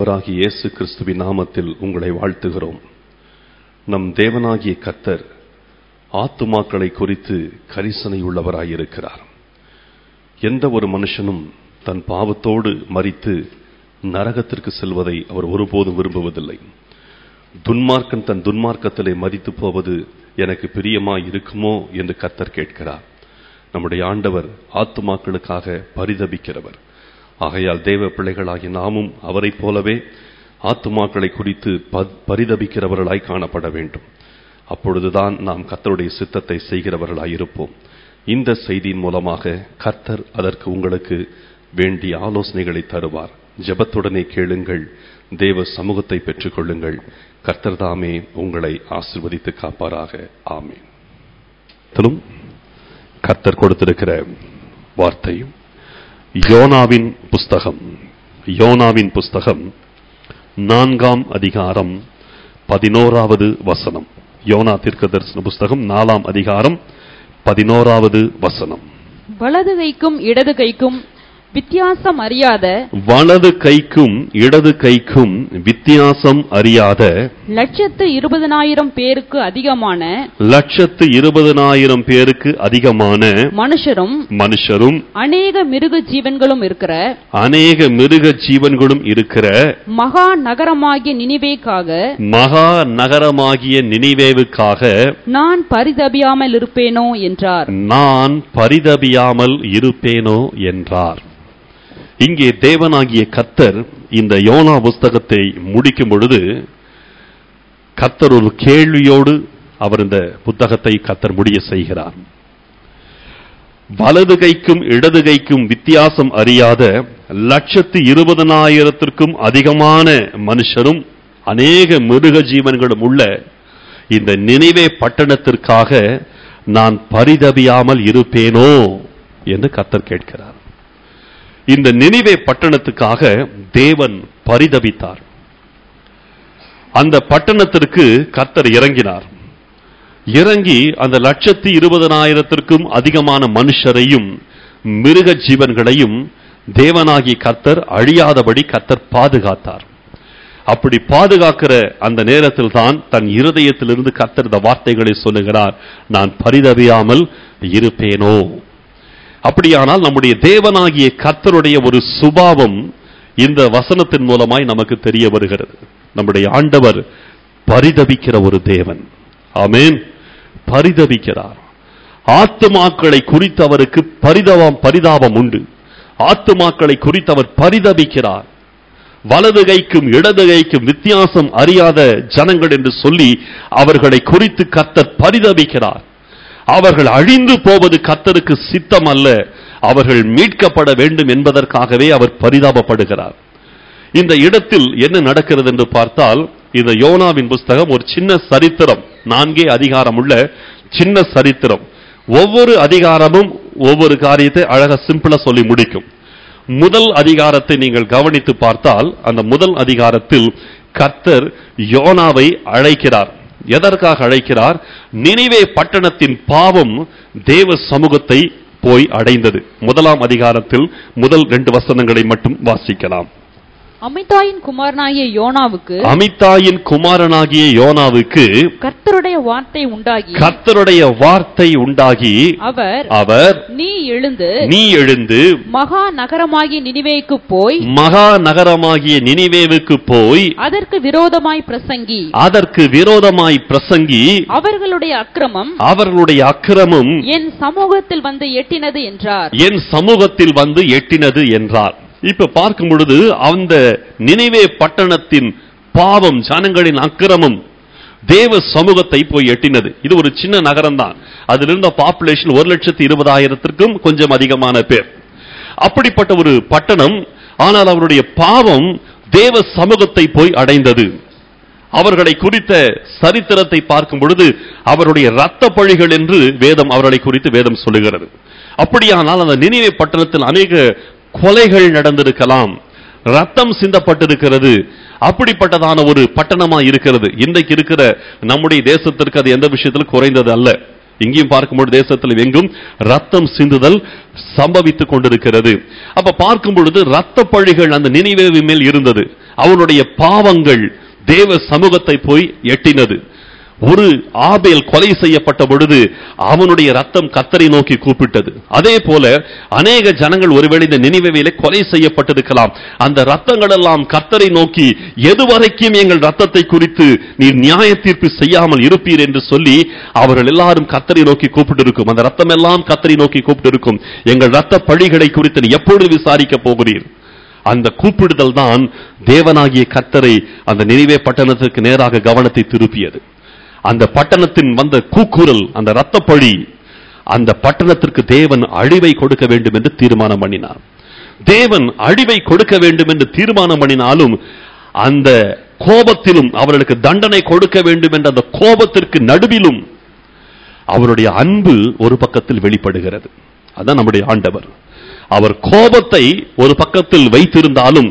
ஆண்டவராகிய இயேசு கிறிஸ்துவின் நாமத்தில் உங்களை வாழ்த்துகிறோம் நம் தேவனாகிய கர்த்தர் ஆத்துமாக்களை குறித்து கரிசனை உள்ளவராயிருக்கிறார் எந்த ஒரு மனுஷனும் தன் பாவத்தோடு மரித்து நரகத்திற்கு செல்வதை அவர் ஒருபோதும் விரும்புவதில்லை துன்மார்க்கன் தன் துன்மார்க்கத்திலே மரித்து போவது எனக்கு பிரியமாய் இருக்குமோ என்று கர்த்தர் கேட்கிறார் நம்முடைய ஆண்டவர் ஆத்துமாக்களுக்காக பரிதபிக்கிறவர் ஆகையால் தேவ பிள்ளைகளாகிய நாமும் அவரைப் போலவே ஆத்துமாக்களை குறித்து ப- பரிதபிக்கிறவர்களாய் காணப்பட வேண்டும் அப்பொழுதுதான் நாம் கர்த்தருடைய சித்தத்தை செய்கிறவர்களாய் இருப்போம் இந்த செய்தியின் மூலமாக கர்த்தர் அதற்கு உங்களுக்கு வேண்டிய ஆலோசனைகளை தருவார் ஜெபத்துடனே கேளுங்கள் தேவ சமூகத்தை பெற்றுக்கொள்ளுங்கள் கர்த்தர் தாமே உங்களை ஆசிர்வதித்து காப்பாராக ஆமீன் திலும் கர்த்தர் கொடுத்திருக்கிற வார்த்தையும் யோனாவின் புஸ்தகம் யோனாவின் புஸ்தகம் நான்காம் அதிகாரம் பதினோராவது வசனம் யோனா தீர்க்கதரிசன புஸ்தகம் நாலாம் அதிகாரம் பதினோராவது வசனம் வலது கைக்கும் இடது கைக்கும் வித்தியாசம் அறியாத வலது கைக்கும் இடது கைக்கும் வித்தியாசம் அறியாத லட்சத்து இருபதனாயிரம் பேருக்கு அதிகமான லட்சத்து இருபதனாயிரம் பேருக்கு அதிகமான மனுஷரும் மனுஷரும் அநேக மிருக ஜீவன்களும் இருக்கிற அநேக மிருக ஜீவன்களும் இருக்கிற மகா நகரமாகிய நினிவேக்காக மகா நகரமாகிய நினிவேவுக்காக நான் பரிதபியாமல் இருப்பேனோ என்றார் நான் பரிதபியாமல் இருப்பேனோ என்றார் இங்கே தேவனாகிய கர்த்தர் இந்த யோனா புஸ்தகத்தை முடிக்கும் பொழுது கர்த்தர் ஒரு கேள்வியோடு அவர் இந்த புத்தகத்தை கர்த்தர் முடிய செய்கிறார் வலது கைக்கும் இடது கைக்கும் வித்தியாசம் அறியாத லட்சத்து இருபதனாயிரத்திற்கும் அதிகமான மனுஷரும் அநேக மிருக ஜீவன்களும் உள்ள இந்த நினைவே பட்டணத்திற்காக நான் பரிதபியாமல் இருப்பேனோ என்று கர்த்தர் கேட்கிறார் இந்த நினைவே பட்டணத்துக்காக தேவன் பரிதபித்தார் அந்த பட்டணத்திற்கு கர்த்தர் இறங்கினார் இறங்கி அந்த லட்சத்தி இருபதனாயிரத்திற்கும் அதிகமான மனுஷரையும் மிருக ஜீவன்களையும் தேவனாகிய கர்த்தர் அழியாதபடி கர்த்தர் பாதுகாத்தார் அப்படி பாதுகாக்கிற அந்த நேரத்தில் தான் தன் இருதயத்திலிருந்து கர்த்தர் இந்த வார்த்தைகளை சொல்லுகிறார் நான் பரிதவியாமல் இருப்பேனோ அப்படியானால் நம்முடைய தேவனாகிய கர்த்தருடைய ஒரு சுபாவம் இந்த வசனத்தின் மூலமாய் நமக்கு தெரிய வருகிறது நம்முடைய ஆண்டவர் பரிதபிக்கிற ஒரு தேவன் ஆமென் பரிதபிக்கிறார் ஆத்துமாக்களை குறித்து அவருக்கு பரிதவம் பரிதாபம் உண்டு ஆத்துமாக்களை குறித்து அவர் பரிதபிக்கிறார் வலது கைக்கும் இடது கைக்கும் வித்தியாசம் அறியாத ஜனங்கள் என்று சொல்லி அவர்களை குறித்து கர்த்தர் பரிதபிக்கிறார் அவர்கள் அழிந்து போவது கர்த்தருக்கு சித்தம் அல்ல அவர்கள் மீட்கப்பட வேண்டும் என்பதற்காகவே அவர் பரிதாபப்படுகிறார் இந்த இடத்தில் என்ன நடக்கிறது என்று பார்த்தால் இந்த யோனாவின் புஸ்தகம் ஒரு சின்ன சரித்திரம் நான்கே அதிகாரம் உள்ள சின்ன சரித்திரம் ஒவ்வொரு அதிகாரமும் ஒவ்வொரு காரியத்தை அழகா சிம்பிளா சொல்லி முடிக்கும் முதல் அதிகாரத்தை நீங்கள் கவனித்து பார்த்தால் அந்த முதல் அதிகாரத்தில் கர்த்தர் யோனாவை அழைக்கிறார் எதற்காக அழைக்கிறார் நினைவே பட்டணத்தின் பாவம் தேவ சமூகத்தை போய் அடைந்தது முதலாம் அதிகாரத்தில் முதல் ரெண்டு வசனங்களை மட்டும் வாசிக்கலாம் அமிதாயின் குமாரனாகிய யோனாவுக்கு அமிதாயின் குமாரனாகிய யோனாவுக்கு கர்த்தருடைய வார்த்தை உண்டாகி கர்த்தருடைய வார்த்தை உண்டாகி அவர் அவர் நீ எழுந்து நீ எழுந்து மகா நகரமாகிய நினிவேக்கு போய் மகா நகரமாகிய நினிவேவுக்கு போய் அதற்கு விரோதமாய் பிரசங்கி அதற்கு விரோதமாய் பிரசங்கி அவர்களுடைய அக்கிரமம் அவர்களுடைய அக்கிரமம் என் சமூகத்தில் வந்து எட்டினது என்றார் என் சமூகத்தில் வந்து எட்டினது என்றார் இப்ப பார்க்கும் பொழுது அந்த நினைவே பட்டணத்தின் பாவம் ஜனங்களின் அக்கிரமம் தேவ சமூகத்தை போய் எட்டினது இது ஒரு சின்ன நகரம் தான் அதில் இருந்த பாப்புலேஷன் ஒரு லட்சத்தி இருபதாயிரத்திற்கும் கொஞ்சம் அதிகமான பேர் அப்படிப்பட்ட ஒரு பட்டணம் ஆனால் அவருடைய பாவம் தேவ சமூகத்தை போய் அடைந்தது அவர்களை குறித்த சரித்திரத்தை பார்க்கும் பொழுது அவருடைய இரத்த பழிகள் என்று வேதம் அவர்களை குறித்து வேதம் சொல்லுகிறது அப்படியானால் அந்த நினைவே பட்டணத்தில் அநேக கொலைகள் நடந்திருக்கலாம் ரத்தம் சிந்தப்பட்டிருக்கிறது அப்படிப்பட்டதான ஒரு பட்டணமா இருக்கிறது இன்றைக்கு இருக்கிற நம்முடைய தேசத்திற்கு அது எந்த விஷயத்திலும் குறைந்தது அல்ல இங்கேயும் பார்க்கும்போது தேசத்தில் எங்கும் ரத்தம் சிந்துதல் சம்பவித்துக் கொண்டிருக்கிறது அப்ப பார்க்கும் பொழுது ரத்த பழிகள் அந்த நினைவேவு மேல் இருந்தது அவனுடைய பாவங்கள் தேவ சமூகத்தை போய் எட்டினது ஒரு ஆபேல் கொலை செய்யப்பட்ட பொழுது அவனுடைய ரத்தம் கத்தரை நோக்கி கூப்பிட்டது அதே போல அநேக ஜனங்கள் ஒருவேளை இந்த நினைவையில கொலை செய்யப்பட்டிருக்கலாம் அந்த ரத்தங்கள் எல்லாம் கத்தரை நோக்கி எதுவரைக்கும் எங்கள் ரத்தத்தை குறித்து நீர் நியாய தீர்ப்பு செய்யாமல் இருப்பீர் என்று சொல்லி அவர்கள் எல்லாரும் கத்தரை நோக்கி கூப்பிட்டிருக்கும் அந்த ரத்தம் எல்லாம் கத்தரை நோக்கி கூப்பிட்டிருக்கும் எங்கள் ரத்த பழிகளை குறித்து நீ எப்பொழுது விசாரிக்க போகிறீர் அந்த கூப்பிடுதல் தான் தேவனாகிய கர்த்தரை அந்த நினைவே பட்டணத்திற்கு நேராக கவனத்தை திருப்பியது அந்த பட்டணத்தின் வந்த கூக்குரல் அந்த இரத்தப்பழி அந்த பட்டணத்திற்கு தேவன் அழிவை கொடுக்க வேண்டும் என்று தீர்மானம் பண்ணினார் தேவன் அழிவை கொடுக்க வேண்டும் என்று தீர்மானம் பண்ணினாலும் அந்த கோபத்திலும் அவர்களுக்கு தண்டனை கொடுக்க வேண்டும் என்ற அந்த கோபத்திற்கு நடுவிலும் அவருடைய அன்பு ஒரு பக்கத்தில் வெளிப்படுகிறது அதான் நம்முடைய ஆண்டவர் அவர் கோபத்தை ஒரு பக்கத்தில் வைத்திருந்தாலும்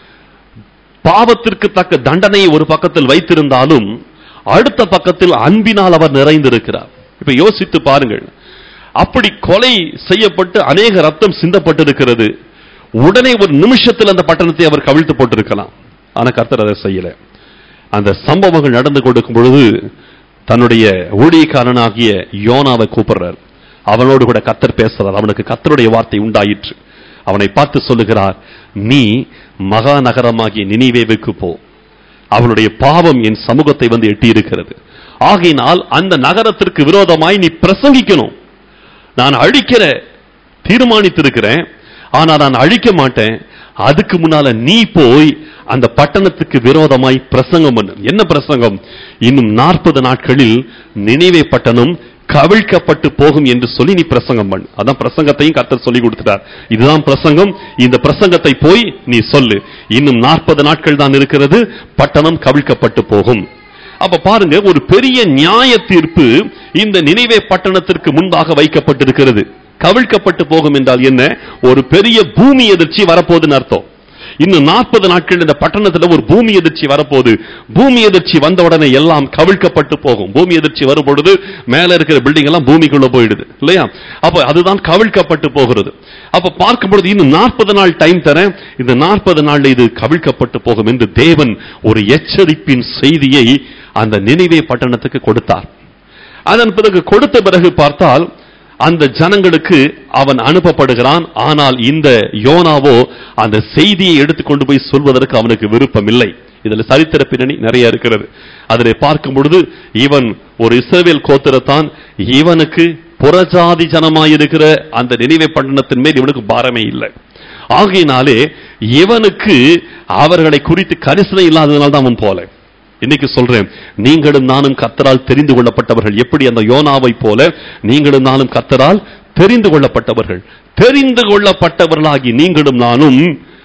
பாவத்திற்கு தக்க தண்டனையை ஒரு பக்கத்தில் வைத்திருந்தாலும் அடுத்த பக்கத்தில் அன்பினால் அவர் நிறைந்திருக்கிறார் இப்ப யோசித்து பாருங்கள் அப்படி கொலை செய்யப்பட்டு அநேக ரத்தம் சிந்தப்பட்டிருக்கிறது உடனே ஒரு நிமிஷத்தில் அந்த பட்டணத்தை அவர் கவிழ்த்து போட்டிருக்கலாம் ஆனா கர்த்தர் அதை செய்யல அந்த சம்பவங்கள் நடந்து கொடுக்கும் பொழுது தன்னுடைய ஊழியக்காரனாகிய யோனாவை கூப்பிடுறார் அவனோடு கூட கத்தர் பேசுறார் அவனுக்கு கத்தருடைய வார்த்தை உண்டாயிற்று அவனை பார்த்து சொல்லுகிறார் நீ மகா நகரமாகிய நினிவேவுக்கு போ அவனுடைய பாவம் என் சமூகத்தை வந்து எட்டியிருக்கிறது ஆகையினால் அந்த நகரத்திற்கு விரோதமாய் நீ பிரசங்கிக்கணும் நான் அழிக்கிற தீர்மானித்திருக்கிறேன் ஆனா நான் அழிக்க மாட்டேன் அதுக்கு முன்னால நீ போய் அந்த பட்டணத்துக்கு விரோதமாய் பிரசங்கம் பண்ணு என்ன பிரசங்கம் இன்னும் நாற்பது நாட்களில் நினைவே பட்டணம் கவிழ்க்கப்பட்டு போகும் என்று சொல்லி நீ பிரசங்கம் பண்ணு அதான் பிரசங்கத்தையும் கர்த்தர் சொல்லி கொடுத்துட்டார் இதுதான் பிரசங்கம் இந்த பிரசங்கத்தை போய் நீ சொல்லு இன்னும் நாற்பது நாட்கள் தான் இருக்கிறது பட்டணம் கவிழ்க்கப்பட்டு போகும் அப்ப பாருங்க ஒரு பெரிய நியாய தீர்ப்பு இந்த நினைவே பட்டணத்திற்கு முன்பாக வைக்கப்பட்டிருக்கிறது கவிழ்க்கப்பட்டு போகும் என்றால் என்ன ஒரு பெரிய பூமி எதிர்ச்சி வரப்போகுதுன்னு அர்த்தம் இன்னும் நாற்பது நாட்கள் இந்த பட்டணத்துல ஒரு பூமி எதிர்ச்சி வரப்போகுது பூமி எதிர்ச்சி வந்த உடனே எல்லாம் கவிழ்க்கப்பட்டு போகும் பூமி எதிர்ச்சி வரும் பொழுது மேல இருக்கிற பில்டிங் எல்லாம் பூமிக்குள்ள போயிடுது இல்லையா அப்ப அதுதான் கவிழ்க்கப்பட்டு போகிறது அப்ப பார்க்கும் பொழுது இன்னும் நாற்பது நாள் டைம் தரேன் இந்த நாற்பது நாள்ல இது கவிழ்க்கப்பட்டு போகும் என்று தேவன் ஒரு எச்சரிப்பின் செய்தியை அந்த நினைவே பட்டணத்துக்கு கொடுத்தார் அதன் பிறகு கொடுத்த பிறகு பார்த்தால் அந்த ஜனங்களுக்கு அவன் அனுப்பப்படுகிறான் ஆனால் இந்த யோனாவோ அந்த செய்தியை எடுத்துக்கொண்டு போய் சொல்வதற்கு அவனுக்கு விருப்பம் இல்லை இதுல சரித்திர பின்னணி நிறைய இருக்கிறது அதில் பார்க்கும் பொழுது இவன் ஒரு இஸ்ரவேல் கோத்திரத்தான் இவனுக்கு புறஜாதி ஜனமாயிருக்கிற அந்த நினைவை பட்டணத்தின் மேல் இவனுக்கு பாரமே இல்லை ஆகையினாலே இவனுக்கு அவர்களை குறித்து கரிசனை இல்லாததுனால தான் அவன் போல இன்னைக்கு சொல்றேன் நீங்களும் நானும் கத்தரால் தெரிந்து கொள்ளப்பட்டவர்கள் எப்படி அந்த யோனாவை போல நீங்களும் நானும் கத்தரால் தெரிந்து கொள்ளப்பட்டவர்கள் தெரிந்து கொள்ளப்பட்டவர்களாகி நீங்களும் நானும்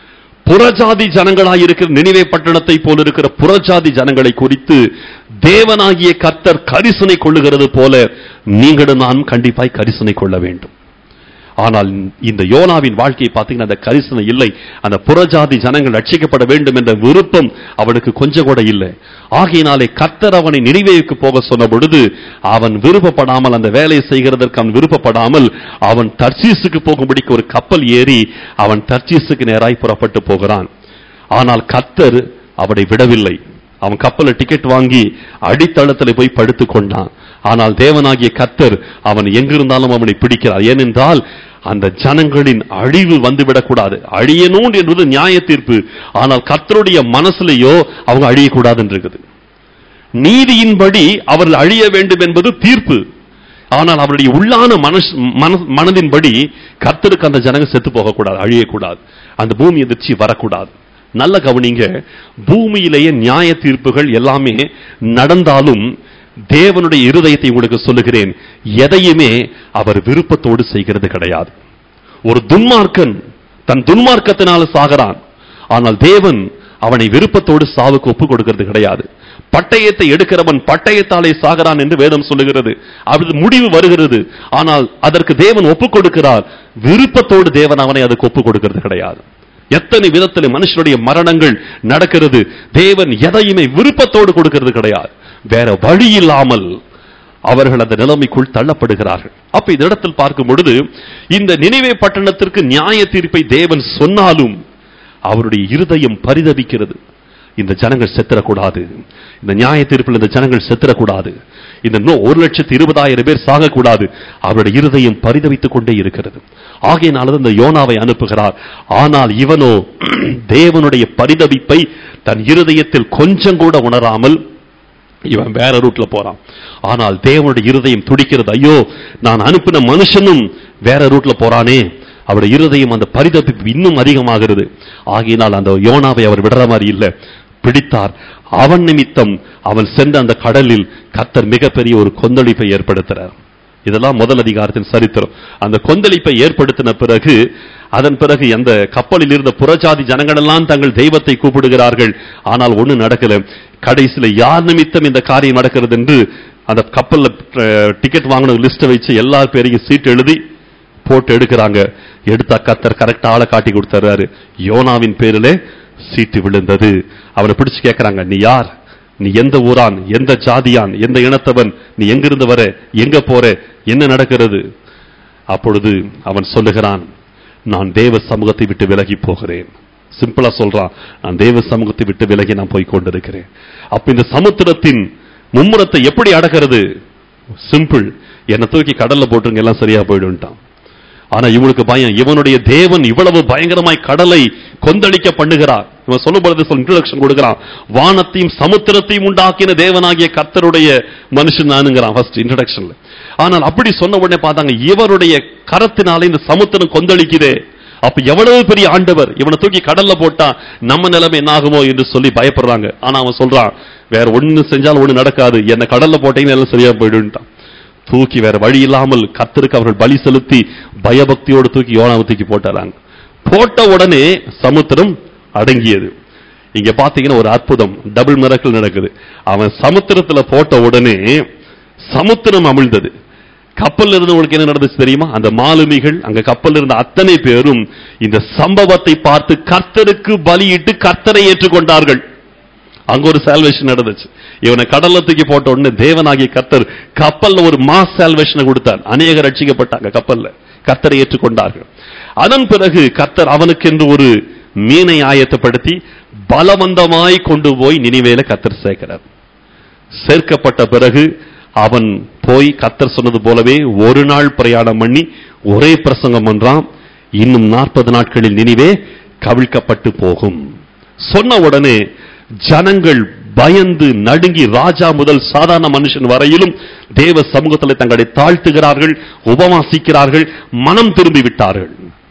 புறஜாதி ஜனங்களாய் இருக்கிற நினைவே பட்டணத்தை போல இருக்கிற புறஜாதி ஜனங்களை குறித்து தேவனாகிய கர்த்தர் கரிசனை கொள்ளுகிறது போல நீங்களும் நானும் கண்டிப்பாய் கரிசனை கொள்ள வேண்டும் ஆனால் இந்த யோனாவின் வாழ்க்கையை பார்த்தீங்கன்னா அந்த கரிசனை இல்லை அந்த புறஜாதி ஜனங்கள் ரட்சிக்கப்பட வேண்டும் என்ற விருப்பம் அவனுக்கு கொஞ்சம் கூட இல்லை ஆகையினாலே கர்த்தர் அவனை நினைவேக்கு போக சொன்ன பொழுது அவன் விருப்பப்படாமல் அந்த வேலையை செய்கிறதற்கு அவன் விருப்பப்படாமல் அவன் தர்சீசுக்கு போகும்படிக்கு ஒரு கப்பல் ஏறி அவன் தர்சீசுக்கு நேராய் புறப்பட்டு போகிறான் ஆனால் கர்த்தர் அவனை விடவில்லை அவன் கப்பல டிக்கெட் வாங்கி அடித்தளத்தில் போய் படுத்துக் கொண்டான் ஆனால் தேவனாகிய கத்தர் அவன் எங்கிருந்தாலும் அவனை பிடிக்கிறார் ஏனென்றால் அந்த ஜனங்களின் அழிவு வந்துவிடக்கூடாது அழியணும் என்பது நியாய தீர்ப்பு ஆனால் கர்த்தருடைய மனசுலயோ அவங்க அழியக்கூடாதுன்னு இருக்குது நீதியின்படி அவர்கள் அழிய வேண்டும் என்பது தீர்ப்பு ஆனால் அவருடைய உள்ளான மனசு மன- மனதின்படி கர்த்தருக்கு அந்த ஜனங்க செத்து போகக்கூடாது அழியக்கூடாது அந்த பூமி எதிர்ச்சி வரக்கூடாது நல்ல கவனிங்க பூமியிலேயே நியாய தீர்ப்புகள் எல்லாமே நடந்தாலும் தேவனுடைய இருதயத்தை உங்களுக்கு சொல்லுகிறேன் எதையுமே அவர் விருப்பத்தோடு செய்கிறது கிடையாது ஒரு துன்மார்க்கன் தன் துன்மார்க்கத்தினால சாகிறான் ஆனால் தேவன் அவனை விருப்பத்தோடு சாவுக்கு ஒப்பு கொடுக்கிறது கிடையாது பட்டயத்தை எடுக்கிறவன் பட்டயத்தாலே சாகிறான் என்று வேதம் சொல்லுகிறது அது முடிவு வருகிறது ஆனால் அதற்கு தேவன் ஒப்பு கொடுக்கிறார் விருப்பத்தோடு தேவன் அவனை அதுக்கு ஒப்பு கொடுக்கிறது கிடையாது எத்தனை விதத்தில் மனுஷனுடைய மரணங்கள் நடக்கிறது தேவன் எதையுமே விருப்பத்தோடு கொடுக்கிறது கிடையாது வேற வழி இல்லாமல் அவர்கள் அந்த நிலைமைக்குள் தள்ளப்படுகிறார்கள் அப்ப இந்த இடத்தில் பார்க்கும் பொழுது இந்த நினைவே பட்டணத்திற்கு நியாய தீர்ப்பை தேவன் சொன்னாலும் அவருடைய இருதயம் பரிதபிக்கிறது இந்த ஜனங்கள் செத்துறக்கூடாது இந்த நியாய தீர்ப்பில் இந்த ஜனங்கள் செத்துறக்கூடாது இந்த நோ- ஒரு லட்சத்து இருபதாயிரம் பேர் சாகக்கூடாது அவருடைய இருதயம் பரிதவித்துக் கொண்டே இருக்கிறது ஆகையினாலதான் இந்த யோனாவை அனுப்புகிறார் ஆனால் இவனோ தேவனுடைய பரிதவிப்பை தன் இருதயத்தில் கொஞ்சம் கூட உணராமல் இவன் வேற ரூட்ல போறான் ஆனால் தேவனுடைய இருதயம் துடிக்கிறது ஐயோ நான் அனுப்பின மனுஷனும் வேற ரூட்ல போறானே அவருடைய இருதயம் அந்த பரிதபிப்பு இன்னும் அதிகமாகிறது ஆகையினால் அந்த யோனாவை அவர் விடுற மாதிரி இல்ல பிடித்தார் அவன் நிமித்தம் அவன் சென்ற அந்த கடலில் கத்தர் மிகப்பெரிய ஒரு கொந்தளிப்பை ஏற்படுத்துறார் இதெல்லாம் முதல் அதிகாரத்தின் சரித்திரம் அந்த கொந்தளிப்பை ஏற்படுத்தின பிறகு அதன் பிறகு அந்த கப்பலில் இருந்த புறஜாதி ஜனங்களெல்லாம் தங்கள் தெய்வத்தை கூப்பிடுகிறார்கள் ஆனால் ஒண்ணு நடக்கல கடைசியில யார் நிமித்தம் இந்த காரியம் நடக்கிறது என்று அந்த கப்பல்ல டிக்கெட் வாங்கின லிஸ்ட்டை வச்சு எல்லார் பேரையும் சீட் எழுதி போட்டு எடுக்கிறாங்க எடுத்தா கத்தர் கரெக்டா ஆளை காட்டி கொடுத்துறாரு யோனாவின் பேரிலே சீட்டு விழுந்தது அவனை பிடிச்சு கேட்கறாங்க நீ யார் நீ எந்த ஊரான் எந்த ஜாதியான் எந்த இனத்தவன் நீ எங்கிருந்து வர எங்க போற என்ன நடக்கிறது அப்பொழுது அவன் சொல்லுகிறான் நான் தேவ சமூகத்தை விட்டு விலகி போகிறேன் சிம்பிளா சொல்றான் நான் தேவ சமூகத்தை விட்டு விலகி நான் போய் கொண்டிருக்கிறேன் அப்ப இந்த சமுத்திரத்தின் மும்முரத்தை எப்படி அடக்கிறது சிம்பிள் என்னை தூக்கி கடல்ல போட்டுருங்க எல்லாம் சரியா போயிடும்ட்டான் ஆனா இவனுக்கு பயம் இவனுடைய தேவன் இவ்வளவு பயங்கரமாய் கடலை கொந்தளிக்க பண்ணுகிறார் இவன் சொல்லும் பொழுது இன்ட்ரோடக்ஷன் கொடுக்கிறான் வானத்தையும் சமுத்திரத்தையும் உண்டாக்கின தேவனாகிய கர்த்தருடைய மனுஷன் நானுங்கிறான் ஃபர்ஸ்ட் இன்ட்ரோடக்ஷன்ல ஆனால் அப்படி சொன்ன உடனே பார்த்தாங்க இவருடைய கரத்தினாலே இந்த சமுத்திரம் கொந்தளிக்குதே அப்ப எவ்வளவு பெரிய ஆண்டவர் இவனை தூக்கி கடல்ல போட்டா நம்ம நிலைமை என்ன ஆகுமோ என்று சொல்லி பயப்படுறாங்க ஆனா அவன் சொல்றான் வேற ஒண்ணு செஞ்சாலும் ஒண்ணு நடக்காது என்ன கடல்ல போட்டீங்கன்னா எல்லாம் சரியா போயிடுன்ட்டான் தூக்கி வேற வழி இல்லாமல் கர்த்தருக்கு அவர்கள் பலி செலுத்தி பயபக்தியோடு தூக்கி யோனாவை தூக்கி போட்டுறாங்க போட்ட உடனே சமுத்திரம் அடங்கியது இங்க பாத்தீங்கன்னா ஒரு அற்புதம் டபுள் மிரக்கல் நடக்குது அவன் சமுத்திரத்துல போட்ட உடனே சமுத்திரம் அமிழ்ந்தது கப்பல்ல இருந்தவங்களுக்கு என்ன நடந்துச்சு தெரியுமா அந்த மாலுமிகள் அங்க கப்பல்ல இருந்த அத்தனை பேரும் இந்த சம்பவத்தை பார்த்து கர்த்தருக்கு பலியிட்டு கர்த்தரை ஏற்றுக்கொண்டார்கள் அங்க ஒரு சால்வேஷன் நடந்துச்சு இவனை கடல்ல தூக்கி போட்ட உடனே தேவனாகிய கர்த்தர் கப்பல்ல ஒரு மாஸ் சால்வேஷனை கொடுத்தார் அநேகர் ரட்சிக்கப்பட்டாங்க கப்பல்ல கர்த்தரை ஏற்றுக்கொண்டார்கள் அதன் பிறகு கர்த்தர் அவனுக்கென்று ஒரு மீனை ஆயத்தப்படுத்தி பலவந்தமாய் கொண்டு போய் நினைவேல கர்த்தர் சேர்க்கிறார் சேர்க்கப்பட்ட பிறகு அவன் போய் கத்தர் சொன்னது போலவே ஒரு நாள் பிரயாணம் பண்ணி ஒரே பிரசங்கம் பண்றான் இன்னும் நாற்பது நாட்களில் நினைவே கவிழ்க்கப்பட்டு போகும் சொன்ன உடனே ஜனங்கள் பயந்து நடுங்கி ராஜா முதல் சாதாரண மனுஷன் வரையிலும் தேவ சமூகத்தில் தங்களை தாழ்த்துகிறார்கள் உபவாசிக்கிறார்கள் மனம் திரும்பி விட்டார்கள்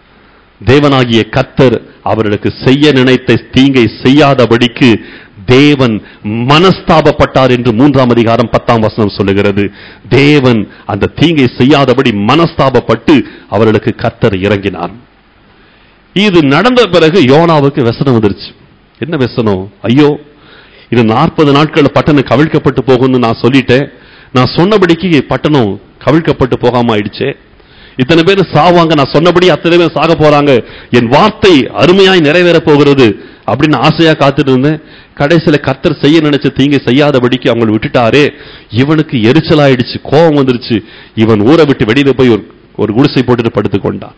தேவனாகிய கர்த்தர் அவர்களுக்கு செய்ய நினைத்த தீங்கை செய்யாதபடிக்கு தேவன் மனஸ்தாபப்பட்டார் என்று மூன்றாம் அதிகாரம் பத்தாம் வசனம் சொல்லுகிறது தேவன் அந்த தீங்கை செய்யாதபடி மனஸ்தாபப்பட்டு அவர்களுக்கு கர்த்தர் இறங்கினார் இது நடந்த பிறகு யோனாவுக்கு व्यसனம் வந்துருச்சு என்ன व्यसனம் ஐயோ இது நாற்பது நாட்கள் பட்டணம் கவிழ்க்கப்பட்டு போகும்னு நான் சொல்லிட்டேன் நான் சொன்னபடிக்கு பட்டணம் கவிழ்க்கப்பட்டு போகாம ஆயிடுச்சே இத்தனை பேர் சாவாங்க நான் சொன்னபடி அத்தனை பேர் சாக போறாங்க என் வார்த்தை அருமையாய் நிறைவேற போகிறது அப்படின்னு ஆசையா காத்துட்டு இருந்தேன் கடைசியில கர்த்தர் செய்ய நினைச்ச தீங்கை செய்யாதபடிக்கு அவங்களை விட்டுட்டாரே இவனுக்கு எரிச்சலாயிடுச்சு கோபம் வந்துருச்சு இவன் ஊரை விட்டு வெளியில போய் ஒரு ஒரு குடிசை போட்டுட்டு படுத்துக் கொண்டான்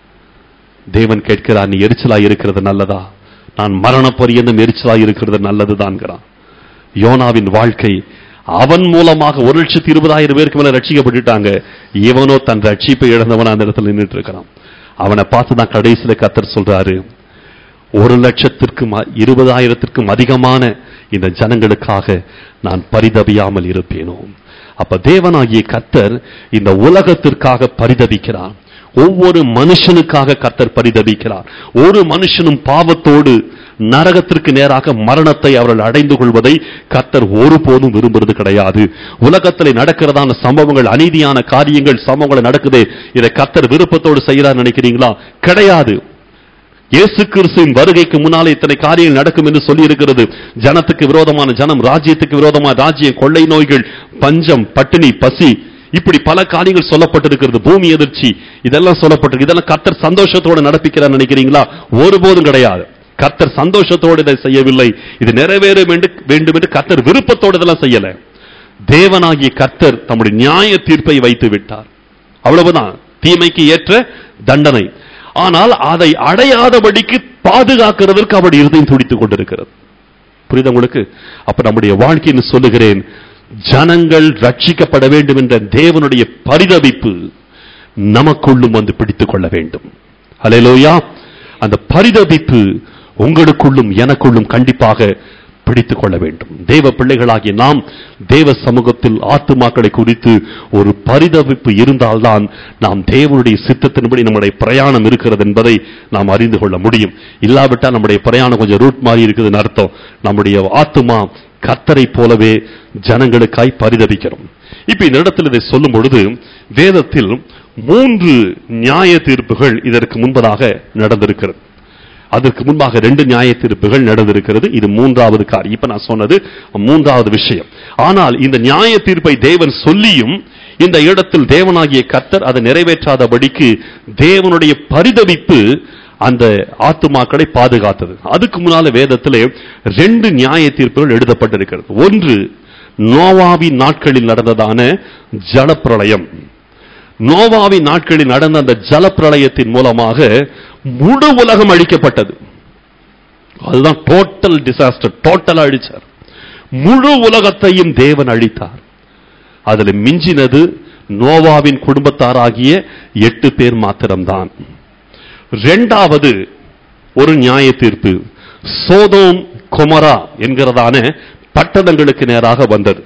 தேவன் கேட்கிறார் நீ எரிச்சலா இருக்கிறது நல்லதா நான் மரண பரியந்தம் எரிச்சலா இருக்கிறது நல்லதுதான்ங்கிறான் யோனாவின் வாழ்க்கை அவன் மூலமாக ஒரு லட்சத்தி இருபதாயிரம் பேருக்கு மேல ரட்சிக்கப்பட்டுட்டாங்க இவனோ தன் ரட்சிப்பை இழந்தவன் அந்த இடத்துல நின்றுட்டு இருக்கிறான் அவனை பார்த்து தான் கடைசியில கத்தர் சொல்றாரு ஒரு லட்சத்திற்கும் அ- இருபதாயிரத்திற்கும் அதிகமான இந்த ஜனங்களுக்காக நான் பரிதபியாமல் இருப்பேனோ அப்ப தேவனாகிய கர்த்தர் இந்த உலகத்திற்காக பரிதபிக்கிறார் ஒவ்வொரு மனுஷனுக்காக கர்த்தர் பரிதபிக்கிறார் ஒரு மனுஷனும் பாவத்தோடு நரகத்திற்கு நேராக மரணத்தை அவர்கள் அடைந்து கொள்வதை கர்த்தர் ஒருபோதும் விரும்புறது கிடையாது உலகத்தில் நடக்கிறதான சம்பவங்கள் அநீதியான காரியங்கள் சம்பவங்கள் நடக்குதே இதை கர்த்தர் விருப்பத்தோடு செய்யறார் நினைக்கிறீங்களா கிடையாது இயேசு கிறிஸ்துவின் வருகைக்கு முன்னாலே இத்தனை காரியங்கள் நடக்கும் என்று சொல்லி இருக்கிறது ஜனத்துக்கு விரோதமான ஜனம் ராஜ்யத்துக்கு விரோதமான ராஜ்யம் கொள்ளை நோய்கள் பஞ்சம் பட்டினி பசி இப்படி பல காரியங்கள் சொல்லப்பட்டிருக்கிறது பூமி எதிர்ச்சி இதெல்லாம் சொல்லப்பட்டிருக்கு இதெல்லாம் கர்த்தர் சந்தோஷத்தோடு நடப்பிக்கிறார் நினைக்கிறீங்களா ஒருபோதும் கிடையாது கர்த்தர் சந்தோஷத்தோடு இதை செய்யவில்லை இது நிறைவேறும் என்று வேண்டும் என்று கர்த்தர் விருப்பத்தோடு இதெல்லாம் செய்யல தேவனாகிய கர்த்தர் தம்முடைய நியாய தீர்ப்பை வைத்து விட்டார் அவ்வளவுதான் தீமைக்கு ஏற்ற தண்டனை ஆனால் அதை அடையாதபடிக்கு பாதுகாக்கிறதற்கு அவருடைய இருதயம் துடித்துக் கொண்டிருக்கிறது புரியுதா உங்களுக்கு அப்ப நம்முடைய வாழ்க்கைன்னு சொல்லுகிறேன் ஜனங்கள் ரட்சிக்கப்பட வேண்டும் என்ற தேவனுடைய பரிதவிப்பு நமக்குள்ளும் வந்து பிடித்துக் கொள்ள வேண்டும் ஹalleluya அந்த பரிதவிப்பு உங்களுக்குள்ளும் எனக்குள்ளும் கண்டிப்பாக பிடித்துக் கொள்ள வேண்டும் தேவ பிள்ளைகளாகிய நாம் தேவ சமூகத்தில் ஆத்துமாக்களை குறித்து ஒரு பரிதவிப்பு இருந்தால்தான் நாம் தேவனுடைய சித்தத்தின்படி நம்முடைய பிரயாணம் இருக்கிறது என்பதை நாம் அறிந்து கொள்ள முடியும் இல்லாவிட்டால் நம்முடைய பிரயாணம் கொஞ்சம் ரூட் மாறி இருக்குதுன்னு அர்த்தம் நம்முடைய ஆத்துமா கத்தரை போலவே ஜனங்களுக்காய் பரிதவிக்கிறோம் இப்ப இந்த இடத்தில் இதை சொல்லும் பொழுது வேதத்தில் மூன்று நியாய தீர்ப்புகள் இதற்கு முன்பதாக நடந்திருக்கிறது அதற்கு முன்பாக ரெண்டு நியாய தீர்ப்புகள் நடந்திருக்கிறது இது மூன்றாவது காரியம் இப்ப நான் சொன்னது மூன்றாவது விஷயம் ஆனால் இந்த நியாய தீர்ப்பை தேவன் சொல்லியும் இந்த இடத்தில் தேவனாகிய கர்த்தர் அதை நிறைவேற்றாதபடிக்கு தேவனுடைய பரிதவிப்பு அந்த ஆத்துமாக்களை பாதுகாத்தது அதுக்கு முன்னால வேதத்திலே ரெண்டு நியாய தீர்ப்புகள் எழுதப்பட்டிருக்கிறது ஒன்று நோவாவின் நாட்களில் நடந்ததான ஜலப்பிரளயம் நோவாவின் நாட்களில் நடந்த அந்த ஜலப்பிரளயத்தின் மூலமாக முழு உலகம் அழிக்கப்பட்டது அதுதான் டோட்டல் டிசாஸ்டர் டோட்டலா அழிச்சார் முழு உலகத்தையும் தேவன் அழித்தார் அதுல மிஞ்சினது நோவாவின் குடும்பத்தாராகிய எட்டு பேர் மாத்திரம்தான் இரண்டாவது ஒரு நியாய தீர்ப்பு சோதோம் கொமரா என்கிறதான பட்டணங்களுக்கு நேராக வந்தது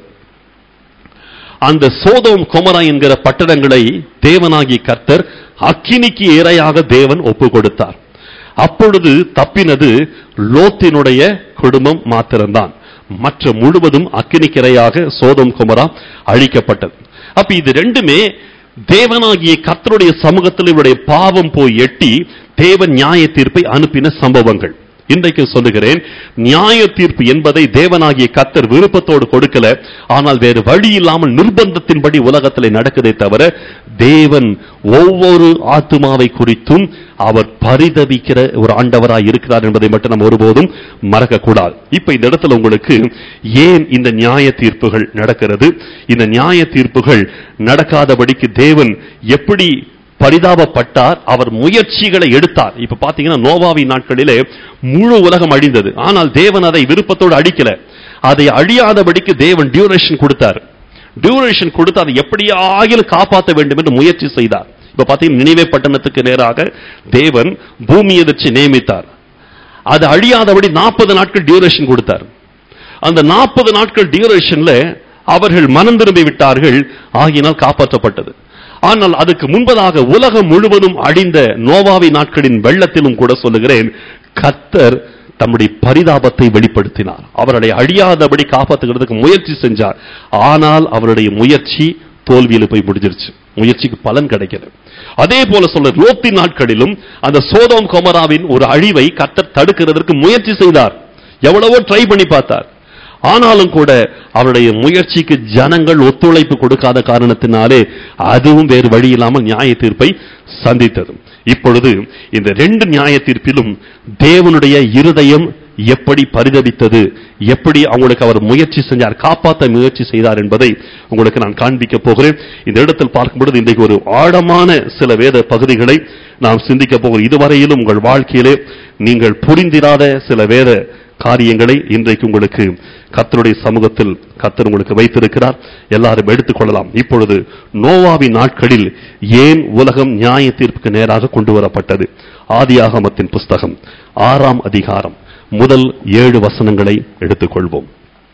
அந்த சோதோம் கொமரா என்கிற பட்டணங்களை தேவனாகிய கர்த்தர் அக்கினிக்கு இரையாக தேவன் ஒப்பு கொடுத்தார் அப்பொழுது தப்பினது லோத்தினுடைய குடும்பம் மாத்திரம்தான் மற்ற முழுவதும் அக்கினிக்கிரையாக சோதம் குமரா அழிக்கப்பட்டது அப்ப இது ரெண்டுமே தேவனாகிய கர்த்தருடைய சமூகத்தில் இவருடைய பாவம் போய் எட்டி தேவன் நியாய தீர்ப்பை அனுப்பின சம்பவங்கள் இன்றைக்கு சொல்லுகிறேன் நியாய தீர்ப்பு என்பதை தேவனாகிய கத்தர் விருப்பத்தோடு கொடுக்கல ஆனால் வேறு வழி இல்லாமல் நிர்பந்தத்தின்படி உலகத்தில் நடக்குதே தவிர தேவன் ஒவ்வொரு ஆத்துமாவை குறித்தும் அவர் பரிதவிக்கிற ஒரு ஆண்டவராய் இருக்கிறார் என்பதை மட்டும் நம்ம ஒருபோதும் மறக்க கூடாது இப்ப இந்த இடத்துல உங்களுக்கு ஏன் இந்த நியாய தீர்ப்புகள் நடக்கிறது இந்த நியாய தீர்ப்புகள் நடக்காதபடிக்கு தேவன் எப்படி பரிதாபப்பட்டார் அவர் முயற்சிகளை எடுத்தார் இப்ப பாத்தீங்கன்னா நோவாவின் நாட்களிலே முழு உலகம் அழிந்தது ஆனால் தேவன் அதை விருப்பத்தோடு அழிக்கல அதை அழியாதபடிக்கு தேவன் டியூரேஷன் கொடுத்தார் டியூரேஷன் கொடுத்து அதை எப்படியாகிலும் காப்பாற்ற வேண்டும் என்று முயற்சி செய்தார் இப்ப பாத்தீங்கன்னா நினைவே பட்டணத்துக்கு நேராக தேவன் பூமி எதிர்ச்சி நியமித்தார் அது அழியாதபடி நாற்பது நாட்கள் டியூரேஷன் கொடுத்தார் அந்த நாற்பது நாட்கள் டியூரேஷன்ல அவர்கள் மனம் திரும்பி விட்டார்கள் ஆகினால் காப்பாற்றப்பட்டது ஆனால் அதுக்கு முன்பதாக உலகம் முழுவதும் அழிந்த நோவாவி நாட்களின் வெள்ளத்திலும் கூட சொல்லுகிறேன் கத்தர் தம்முடைய பரிதாபத்தை வெளிப்படுத்தினார் அவர்களை அழியாதபடி காப்பாற்றுகிறதுக்கு முயற்சி செஞ்சார் ஆனால் அவருடைய முயற்சி தோல்வியில் போய் முடிஞ்சிருச்சு முயற்சிக்கு பலன் கிடைக்கல அதே போல சொல்ற லோத்தி நாட்களிலும் அந்த சோதோம் கொமராவின் ஒரு அழிவை கத்தர் தடுக்கிறதற்கு முயற்சி செய்தார் எவ்வளவோ ட்ரை பண்ணி பார்த்தார் ஆனாலும் கூட அவருடைய முயற்சிக்கு ஜனங்கள் ஒத்துழைப்பு கொடுக்காத காரணத்தினாலே அதுவும் வேறு வழி இல்லாமல் நியாய தீர்ப்பை சந்தித்தது இப்பொழுது இந்த ரெண்டு நியாய தீர்ப்பிலும் தேவனுடைய இருதயம் எப்படி பரிதவித்தது எப்படி அவங்களுக்கு அவர் முயற்சி செஞ்சார் காப்பாற்ற முயற்சி செய்தார் என்பதை உங்களுக்கு நான் காண்பிக்க போகிறேன் இந்த இடத்தில் பார்க்கும்பொழுது இன்றைக்கு ஒரு ஆழமான சில வேத பகுதிகளை நாம் சிந்திக்க போகிறோம் இதுவரையிலும் உங்கள் வாழ்க்கையிலே நீங்கள் புரிந்திராத சில வேத காரியங்களை இன்றைக்கு உங்களுக்கு கத்தருடைய சமூகத்தில் கத்தர் உங்களுக்கு வைத்திருக்கிறார் எல்லாரும் எடுத்துக்கொள்ளலாம் இப்பொழுது நோவாவின் நாட்களில் ஏன் உலகம் நியாய தீர்ப்புக்கு நேராக கொண்டு வரப்பட்டது ஆதியாகமத்தின் புஸ்தகம் ஆறாம் அதிகாரம் முதல் ஏழு வசனங்களை எடுத்துக்கொள்வோம்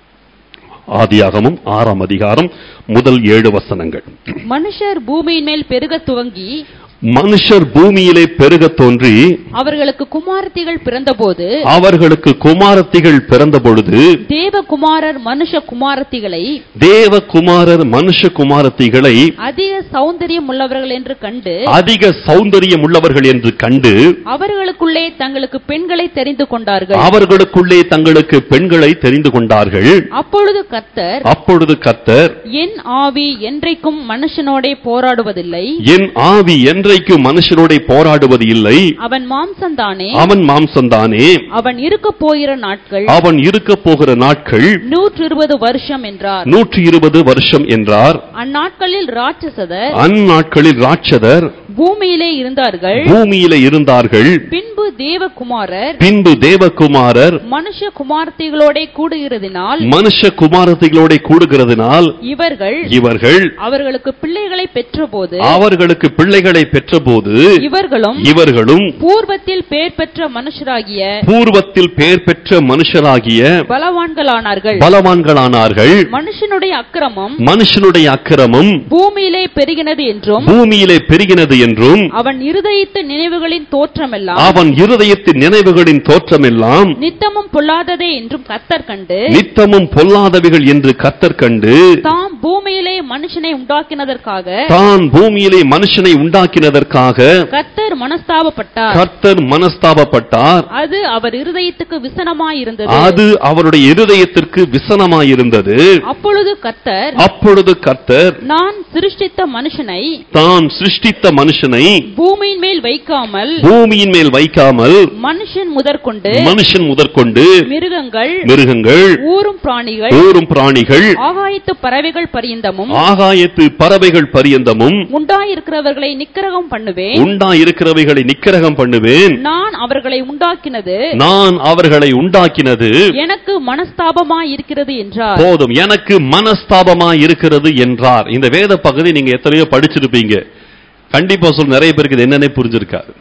ஆதியாகமும் ஆறாம் அதிகாரம் முதல் ஏழு வசனங்கள் மனுஷர் பூமியின் மேல் பெருகத் துவங்கி மனுஷர் பூமியிலே பெருகத் தோன்றி அவர்களுக்கு குமாரத்திகள் பிறந்தபோது அவர்களுக்கு குமாரத்திகள் பிறந்த பொழுது தேவகுமாரர் மனுஷ குமாரத்திகளை தேவகுமாரர் மனுஷ குமாரத்திகளை அதிக சௌந்தரியம் உள்ளவர்கள் என்று கண்டு அதிக சௌந்தரியம் உள்ளவர்கள் என்று கண்டு அவர்களுக்குள்ளே தங்களுக்கு பெண்களை தெரிந்து கொண்டார்கள் அவர்களுக்குள்ளே தங்களுக்கு பெண்களை தெரிந்து கொண்டார்கள் அப்பொழுது கர்த்தர் அப்பொழுது கர்த்தர் என் ஆவி என்றைக்கும் மனுஷனோடே போராடுவதில்லை என் ஆவி என்றைக்கும் இன்றைக்கும் மனுஷனோட போராடுவது இல்லை அவன் மாம்சந்தானே அவன் மாம்சம்தானே அவன் இருக்க போகிற நாட்கள் அவன் இருக்க போகிற நாட்கள் நூற்று இருபது வருஷம் என்றார் நூற்றி இருபது வருஷம் என்றார் அந்நாட்களில் ராட்சசதர் அந்நாட்களில் ராட்சதர் பூமியிலே இருந்தார்கள் பூமியில இருந்தார்கள் பின்பு தேவகுமாரர் பின்பு தேவகுமாரர் மனுஷ குமார்த்திகளோட கூடுகிறதினால் மனுஷ குமாரத்திகளோட கூடுகிறதுனால் இவர்கள் இவர்கள் அவர்களுக்கு பிள்ளைகளை பெற்றபோது அவர்களுக்கு பிள்ளைகளை பெற்றபோது இவர்களும் இவர்களும் பூர்வத்தில் பேர் பெற்ற மனுஷராகிய பூர்வத்தில் பெயர் பெற்ற மனுஷராகிய பலவான்களானார்கள் பலவான்களானார்கள் மனுஷனுடைய அக்கிரமம் மனுஷனுடைய அக்கிரமம் பூமியிலே பெருகினது என்றும் பூமியிலே பெருகினது என்றும் அவன் இருதயித்த நினைவுகளின் தோற்றமெல்லாம் அவன் இருதயத்தின் நினைவுகளின் தோற்றமெல்லாம் நித்தமும் பொல்லாததே என்றும் கத்தர் கண்டு நித்தமும் பொல்லாதவைகள் என்று கத்தர் கண்டு தாம் பூமியிலே மனுஷனை உண்டாக்கினதற்காக தான் பூமியிலே மனுஷனை உண்டாக்கினதற்காக கத்தர் மனஸ்தாபப்பட்டார் கர்த்தர் மனஸ்தாபப்பட்டார் அது அவர் இருதயத்துக்கு விசனமாயிருந்தது அது அவருடைய இருதயத்திற்கு விசனமாயிருந்தது அப்பொழுது கத்தர் அப்பொழுது கர்த்தர் நான் சிருஷ்டித்த மனுஷனை தான் சிருஷ்டித்த மனுஷனை பூமியின் மேல் வைக்காமல் பூமியின் மேல் வைக்காமல் மனுஷன் முதற்கொண்டு மனுஷன் முதற்கொண்டு மிருகங்கள் மிருகங்கள் ஊரும் பிராணிகள் ஊரும் பிராணிகள் ஆகாயத்து பறவைகள் பரியந்தமும் ஆகாயத்து பறவைகள் பரியந்தமும் உண்டாயிருக்கிறவர்களை நிக்கிரகம் பண்ணுவேன் உண்டாயிருக்கிறவைகளை நிக்கிரகம் பண்ணுவேன் நான் அவர்களை உண்டாக்கினது நான் அவர்களை உண்டாக்கினது எனக்கு மனஸ்தாபமாய் இருக்கிறது என்றார் போதும் எனக்கு மனஸ்தாபமா இருக்கிறது என்றார் இந்த வேத பகுதி நீங்க எத்தனையோ படிச்சிருப்பீங்க கண்டிப்பா சொல் நிறைய பேருக்கு இது என்னன்னே புரிஞ்சிருக்காது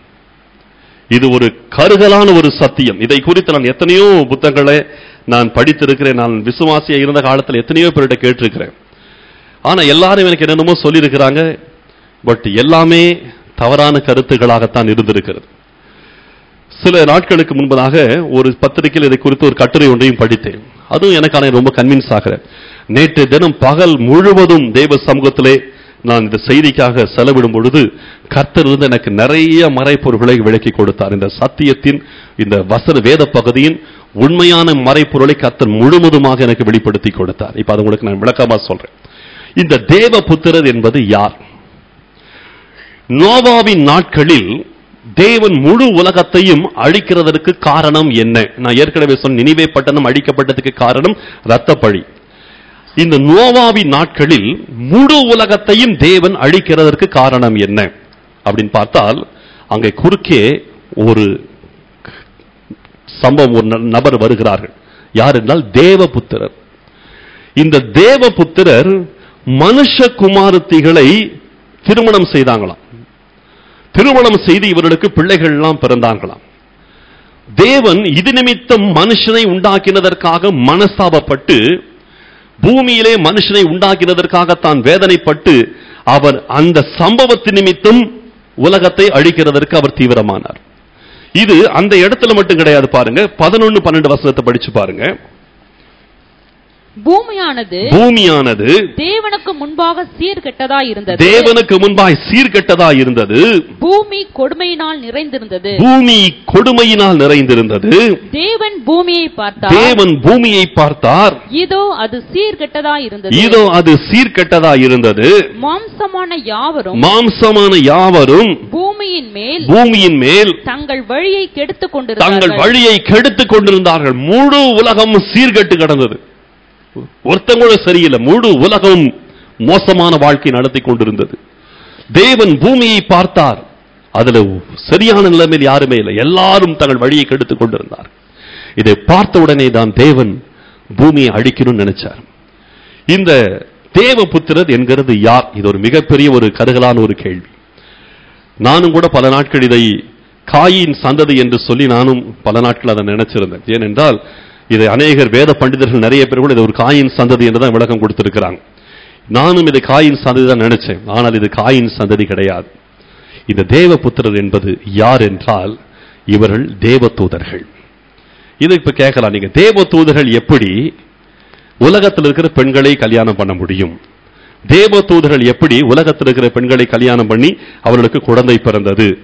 இது ஒரு கருகலான ஒரு சத்தியம் இதை குறித்து நான் எத்தனையோ புத்தகங்களை நான் படித்திருக்கிறேன் நான் விசுவாசியா இருந்த காலத்தில் எத்தனையோ பேர்கிட்ட கேட்டிருக்கிறேன் ஆனா எல்லாரும் எனக்கு என்னென்னமோ சொல்லியிருக்கிறாங்க பட் எல்லாமே தவறான கருத்துகளாகத்தான் இருந்திருக்கிறது சில நாட்களுக்கு முன்பதாக ஒரு பத்திரிகையில் இதை குறித்து ஒரு கட்டுரை ஒன்றையும் படித்தேன் அதுவும் எனக்கான ரொம்ப கன்வின்ஸ் ஆகிறேன் நேற்று தினம் பகல் முழுவதும் தேவ சமூகத்திலே நான் இந்த செய்திக்காக செலவிடும் பொழுது கர்த்தர் இருந்து எனக்கு நிறைய மறைப்பொருள்களை விளக்கி கொடுத்தார் இந்த சத்தியத்தின் இந்த வசன வேத பகுதியின் உண்மையான மறைப்பொருளை கர்த்தர் முழுவதுமாக எனக்கு வெளிப்படுத்தி கொடுத்தார் இப்ப அது உங்களுக்கு நான் விளக்கமா சொல்றேன் இந்த தேவ புத்திரர் என்பது யார் நோவாவின் நாட்களில் தேவன் முழு உலகத்தையும் அழிக்கிறதற்கு காரணம் என்ன நான் ஏற்கனவே சொன்ன நினைவே பட்டணம் அழிக்கப்பட்டதுக்கு காரணம் இரத்தப்பழி இந்த நோவாவின் நாட்களில் முழு உலகத்தையும் தேவன் அழிக்கிறதற்கு காரணம் என்ன அப்படின்னு பார்த்தால் அங்கே குறுக்கே ஒரு சம்பவம் ஒரு ந- நபர் வருகிறார்கள் யார் என்றால் தேவபுத்திரர் இந்த தேவபுத்திரர் மனுஷ குமாரத்திகளை திருமணம் செய்தாங்களாம் திருமணம் செய்து இவர்களுக்கு பிள்ளைகள் எல்லாம் பிறந்தாங்களாம் தேவன் இது நிமித்தம் மனுஷனை உண்டாக்கினதற்காக மனஸ்தாபப்பட்டு பூமியிலே மனுஷனை உண்டாக்கினதற்காக தான் வேதனைப்பட்டு அவர் அந்த சம்பவத்து நிமித்தம் உலகத்தை அழிக்கிறதற்கு அவர் தீவிரமானார் இது அந்த இடத்துல மட்டும் கிடையாது பாருங்க பதினொன்னு பன்னெண்டு வசனத்தை படிச்சு பாருங்க பூமியானது பூமியானது தேவனுக்கு முன்பாக சீர்கெட்டதா இருந்தது தேவனுக்கு முன்பாய் சீர்கெட்டதா இருந்தது பூமி கொடுமையினால் நிறைந்திருந்தது பூமி கொடுமையினால் நிறைந்திருந்தது தேவன் பூமியை பார்த்தார் தேவன் பூமியை பார்த்தார் இதோ அது சீர்கெட்டதா இருந்தது இதோ அது சீர்கெட்டதா இருந்தது மாம்சமான யாவரும் மாம்சமான யாவரும் பூமியின் மேல் பூமியின் மேல் தங்கள் வழியை கெடுத்துக் தங்கள் கொண்டிருந்தார்கள் வழியை கெடுத்துக் கொண்டிருந்தார்கள் முழு உலகம் சீர்கெட்டு கிடந்தது ஒருத்தங்க கூட சரியில்லை முழு உலகம் மோசமான வாழ்க்கை நடத்தி கொண்டிருந்தது தேவன் பூமியை பார்த்தார் அதுல சரியான நிலைமையில் யாருமே இல்லை எல்லாரும் தங்கள் வழியை கெடுத்துக் கொண்டிருந்தார் இதை பார்த்த உடனே தான் தேவன் பூமியை அழிக்கணும்னு நினைச்சார் இந்த தேவபுத்திரர் என்கிறது யார் இது ஒரு மிகப்பெரிய ஒரு கருகலான ஒரு கேள்வி நானும் கூட பல நாட்கள் இதை காயின் சந்ததி என்று சொல்லி நானும் பல நாட்கள் அதை நினைச்சிருந்தேன் ஏனென்றால் இதை அநேகர் வேத பண்டிதர்கள் நிறைய பேர் கூட இதை ஒரு காயின் சந்ததி என்று தான் விளக்கம் கொடுத்திருக்கிறாங்க நானும் இதை காயின் சந்ததி தான் நினைச்சேன் ஆனால் இது காயின் சந்ததி கிடையாது இந்த தேவபுத்திரர் என்பது யார் என்றால் இவர்கள் தேவதூதர்கள் இது இப்ப கேட்கலாம் நீங்க தேவதூதர்கள் எப்படி உலகத்தில் இருக்கிற பெண்களை கல்யாணம் பண்ண முடியும் தேவதூதர்கள் எப்படி உலகத்தில் இருக்கிற பெண்களை கல்யாணம் பண்ணி அவர்களுக்கு குழந்தை பிறந்தது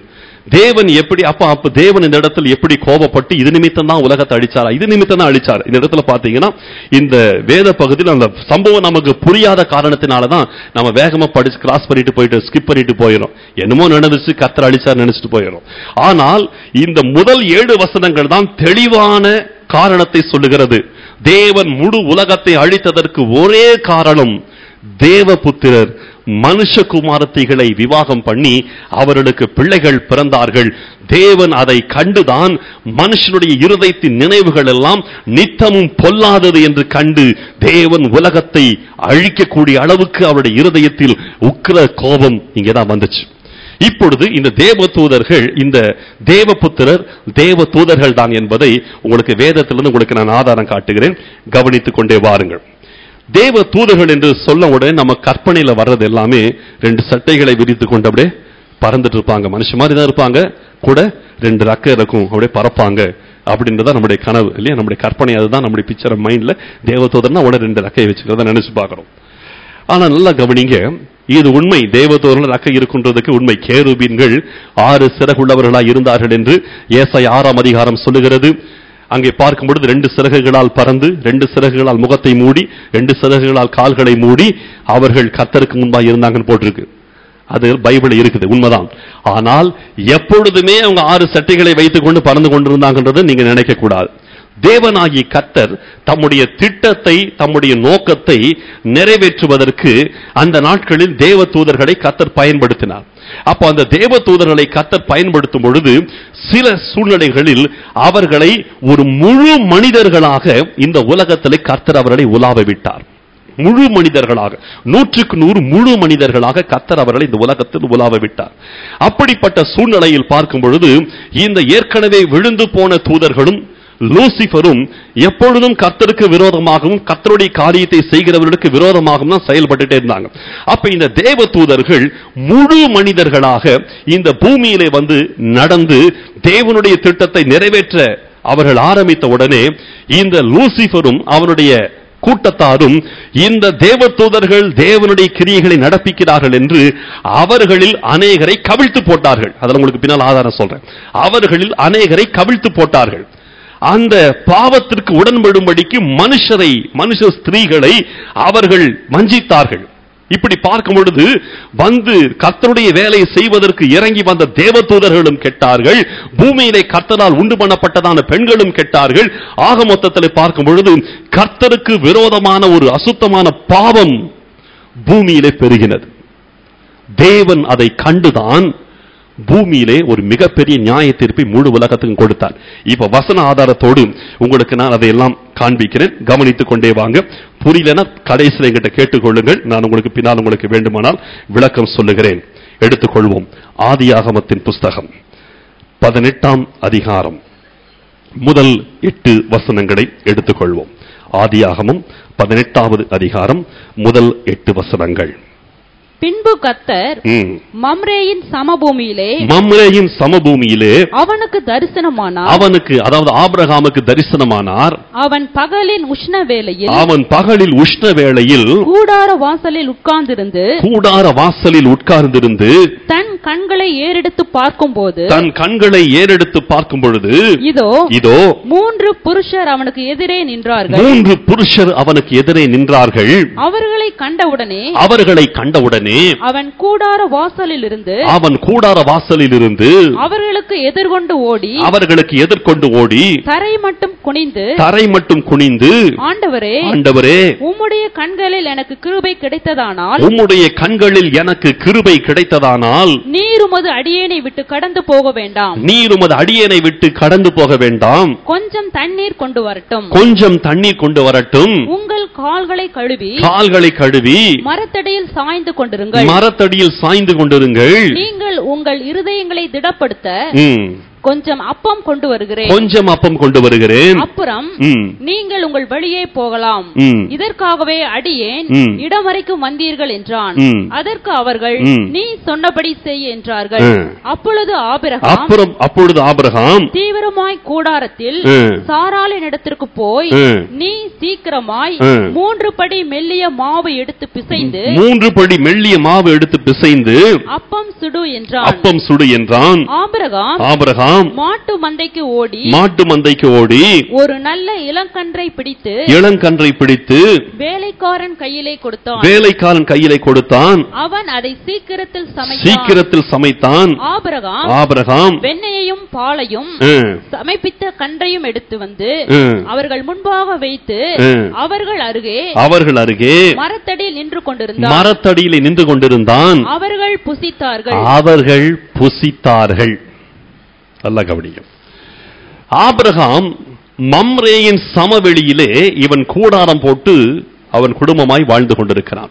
தேவன் எப்படி அப்ப அப்ப தேவன் இந்த இடத்துல எப்படி கோபப்பட்டு இது நிமித்தம் தான் உலகத்தை அழிச்சாரா இது நிமித்தம் தான் அழிச்சார் இந்த இடத்துல பாத்தீங்கன்னா இந்த வேத பகுதியில் அந்த சம்பவம் நமக்கு புரியாத காரணத்தினால தான் நம்ம வேகமா படிச்சு கிராஸ் பண்ணிட்டு போயிட்டு ஸ்கிப் பண்ணிட்டு போயிடும் என்னமோ நடந்துச்சு கத்தர் அழிச்சார் நினைச்சிட்டு போயிடும் ஆனால் இந்த முதல் ஏழு வசனங்கள் தான் தெளிவான காரணத்தை சொல்லுகிறது தேவன் முழு உலகத்தை அழித்ததற்கு ஒரே காரணம் தேவபுத்திரர் மனுஷகுமாரத்திகளை விவாகம் பண்ணி அவர்களுக்கு பிள்ளைகள் பிறந்தார்கள் தேவன் அதை கண்டுதான் மனுஷனுடைய இருதயத்தின் நினைவுகள் எல்லாம் நித்தமும் பொல்லாதது என்று கண்டு தேவன் உலகத்தை அழிக்கக்கூடிய அளவுக்கு அவருடைய இருதயத்தில் உக்கிர கோபம் இங்கேதான் வந்துச்சு இப்பொழுது இந்த தேவ தூதர்கள் இந்த தேவபுத்திரர் தேவ தூதர்கள் தான் என்பதை உங்களுக்கு வேதத்திலிருந்து உங்களுக்கு நான் ஆதாரம் காட்டுகிறேன் கவனித்துக் கொண்டே வாருங்கள் தேவ தூதர்கள் என்று சொல்ல உடனே நம்ம கற்பனையில வர்றது எல்லாமே ரெண்டு சட்டைகளை விரித்து கொண்டு அப்படியே பறந்துட்டு இருப்பாங்க மனுஷன் மாதிரி தான் இருப்பாங்க கூட ரெண்டு ரக்க இருக்கும் அப்படியே பறப்பாங்க அப்படின்றத நம்முடைய கனவு இல்லையா நம்முடைய கற்பனை அதுதான் நம்முடைய பிக்சர் மைண்ட்ல தேவதூதர்னா உடனே ரெண்டு ரக்கையை வச்சுக்கிறத நினைச்சு பார்க்கிறோம் ஆனா நல்லா கவனிங்க இது உண்மை தேவதூதர்கள் ரக்கை இருக்கின்றதுக்கு உண்மை கேருபீன்கள் ஆறு சிறகுள்ளவர்களா இருந்தார்கள் என்று ஏசை ஆறாம் அதிகாரம் சொல்லுகிறது அங்கே பார்க்கும் பொழுது ரெண்டு சிறகுகளால் பறந்து ரெண்டு சிறகுகளால் முகத்தை மூடி ரெண்டு சிறகுகளால் கால்களை மூடி அவர்கள் கத்தருக்கு முன்பாக இருந்தாங்கன்னு போட்டிருக்கு அது பைபிள் இருக்குது உண்மைதான் ஆனால் எப்பொழுதுமே அவங்க ஆறு சட்டைகளை வைத்துக் கொண்டு பறந்து கொண்டிருந்தாங்கன்றதை நீங்க நினைக்க கூடாது தேவனாகி கத்தர் தம்முடைய திட்டத்தை தம்முடைய நோக்கத்தை நிறைவேற்றுவதற்கு அந்த நாட்களில் தேவ தூதர்களை கத்தர் பயன்படுத்தினார் அப்போ அந்த தேவ தூதர்களை கத்தர் பயன்படுத்தும் பொழுது சில சூழ்நிலைகளில் அவர்களை ஒரு முழு மனிதர்களாக இந்த உலகத்திலே கர்த்தர் அவர்களை உலாவ விட்டார் முழு மனிதர்களாக நூற்றுக்கு நூறு முழு மனிதர்களாக கத்தர் அவர்களை இந்த உலகத்தில் உலாவ விட்டார் அப்படிப்பட்ட சூழ்நிலையில் பார்க்கும் பொழுது இந்த ஏற்கனவே விழுந்து போன தூதர்களும் லூசிபரும் எப்பொழுதும் கர்த்தருக்கு விரோதமாகவும் கர்த்தருடைய காரியத்தை செய்கிறவர்களுக்கு விரோதமாகவும் தான் செயல்பட்டுட்டே இருந்தாங்க அப்ப இந்த தேவ தூதர்கள் முழு மனிதர்களாக இந்த பூமியிலே வந்து நடந்து தேவனுடைய திட்டத்தை நிறைவேற்ற அவர்கள் ஆரம்பித்த உடனே இந்த லூசிபரும் அவனுடைய கூட்டத்தாரும் இந்த தேவ தூதர்கள் தேவனுடைய கிரியைகளை நடப்பிக்கிறார்கள் என்று அவர்களில் அநேகரை கவிழ்த்து போட்டார்கள் அதில் உங்களுக்கு பின்னால் ஆதாரம் சொல்றேன் அவர்களில் அநேகரை கவிழ்த்து போட்டார்கள் அந்த பாவத்திற்கு உடன்படும்படிக்கு மனுஷரை மனுஷ ஸ்திரீகளை அவர்கள் வஞ்சித்தார்கள் இப்படி பார்க்கும் பொழுது வந்து கர்த்தருடைய வேலையை செய்வதற்கு இறங்கி வந்த தேவதூதர்களும் கெட்டார்கள் பூமியிலே கர்த்தரால் உண்டு பண்ணப்பட்டதான பெண்களும் கெட்டார்கள் ஆக மொத்தத்தில் பார்க்கும் பொழுது கர்த்தருக்கு விரோதமான ஒரு அசுத்தமான பாவம் பூமியிலே பெருகினது தேவன் அதை கண்டுதான் பூமியிலே ஒரு மிகப்பெரிய நியாய தீர்ப்பை முழு உலகத்துக்கும் கொடுத்தார் இப்ப வசன ஆதாரத்தோடு உங்களுக்கு நான் அதையெல்லாம் காண்பிக்கிறேன் கவனித்துக் கொண்டே வாங்க புரியலனா கடைசியில் என்கிட்ட கேட்டுக்கொள்ளுங்கள் நான் உங்களுக்கு பின்னால் உங்களுக்கு வேண்டுமானால் விளக்கம் சொல்லுகிறேன் எடுத்துக்கொள்வோம் ஆதியாகமத்தின் புஸ்தகம் பதினெட்டாம் அதிகாரம் முதல் எட்டு வசனங்களை எடுத்துக்கொள்வோம் ஆதியாகமம் பதினெட்டாவது அதிகாரம் முதல் எட்டு வசனங்கள் பின்பு கத்தர் ம். மம்ரேயின் சமபூமியிலே மம்ரேயின் சமபூமியிலே அவனுக்கு தரிசனமானார் அவனுக்கு அதாவது ஆபிரகாமுக்கு தரிசனமானார் அவன் பகலின் உஷ்ண வேளையில் அவன் பகலில் உஷ்ண வேளையில் கூடார வாசலில் உட்கார்ந்திருந்து கூடார வாசலில் உட்கார்ந்திருந்து தன் கண்களை ஏறெடுத்து பார்க்கும்போது தன் கண்களை ஏறெடுத்து பார்க்கும் பொழுது இதோ இதோ மூன்று புருஷர் அவனுக்கு எதிரே நின்றார்கள் மூன்று புருஷர் அவனுக்கு எதிரே நின்றார்கள் அவர்களை கண்டவுடனே அவர்களை கண்டவுடனே அவன் கூடார வாசலில் இருந்து அவன் கூடார வாசலில் இருந்து அவர்களுக்கு எதிர்கொண்டு ஓடி அவர்களுக்கு எதிர்கொண்டு ஓடி தரை மட்டும் குனிந்து தரை மட்டும் குனிந்து ஆண்டவரே ஆண்டவரே உம்முடைய கண்களில் எனக்கு கிருபை கிடைத்ததானால் உம்முடைய கண்களில் எனக்கு கிருபை கிடைத்ததானால் நீர் உமது அடியேனை விட்டு கடந்து போக வேண்டாம் நீர் உமது அடியனை விட்டு கடந்து போக வேண்டாம் கொஞ்சம் தண்ணீர் கொண்டு வரட்டும் கொஞ்சம் தண்ணீர் கொண்டு வரட்டும் உங்கள் கால்களை கழுவி கால்களை கழுவி மரத்தடியில் சாய்ந்து கொண்டிருங்கள் மரத்தடியில் சாய்ந்து கொண்டிருங்கள் நீங்கள் உங்கள் இருதயங்களை திடப்படுத்த ம். கொஞ்சம் அப்பம் கொண்டு வருகிறேன் கொஞ்சம் அப்பம் கொண்டு வருகிறேன் அப்புறம் ம், நீங்கள் உங்கள் வழியே போகலாம் ம், இதற்காகவே அடியேன் ம். இடம் வரைக்கும் வந்தீர்கள் என்றான் ம். அதற்கு அவர்கள் ம். நீ சொன்னபடி செய் என்றார்கள் ம். அப்பொழுது ஆபிரகாம் அப்புறம் அப்பொழுது ஆபிரகாம் தீவிரமாய் கூடாரத்தில் ம். சாராளின் இடத்திற்கு போய் ம். நீ சீக்கிரமாய் ம். மூன்று படி மெல்லிய மாவு எடுத்து பிசைந்து மூன்று படி மெல்லிய மாவு எடுத்து பிசைந்து அப்பம் சுடு என்றான் அப்பம் சுடு என்றான் ஆபிரகாம் ஆபிரகாம் மாட்டு மந்தைக்கு ஓடி மாட்டு மந்தைக்கு ஓடி ஒரு நல்ல இளங்கன்றை பிடித்து இளங்கன்றை பிடித்து வேலைக்காரன் கையிலே கொடுத்தான் வேலைக்காரன் கையிலே கொடுத்தான் அவன் அதை சீக்கிரத்தில் சமைத்தான் சீக்கிரத்தில் சமைத்தான் ஆபிரகாம் ஆபிரகாம் வெண்ணெயையும் பாலையும் ம், சமைப்பித்த கன்றையும் எடுத்து வந்து ம், அவர்கள் முன்பாக வைத்து ம். அவர்கள் அருகே அவர்கள் அருகே மரத்தடியில் நின்று கொண்டிருந்தார் மரத்தடியிலே நின்று கொண்டிருந்தான் அவர்கள் புசித்தார்கள் அவர்கள் புசித்தார்கள் நல்ல கவனியம் ஆபிரகாம் மம்ரேயின் சமவெளியிலே இவன் கூடாரம் போட்டு அவன் குடும்பமாய் வாழ்ந்து கொண்டிருக்கிறான்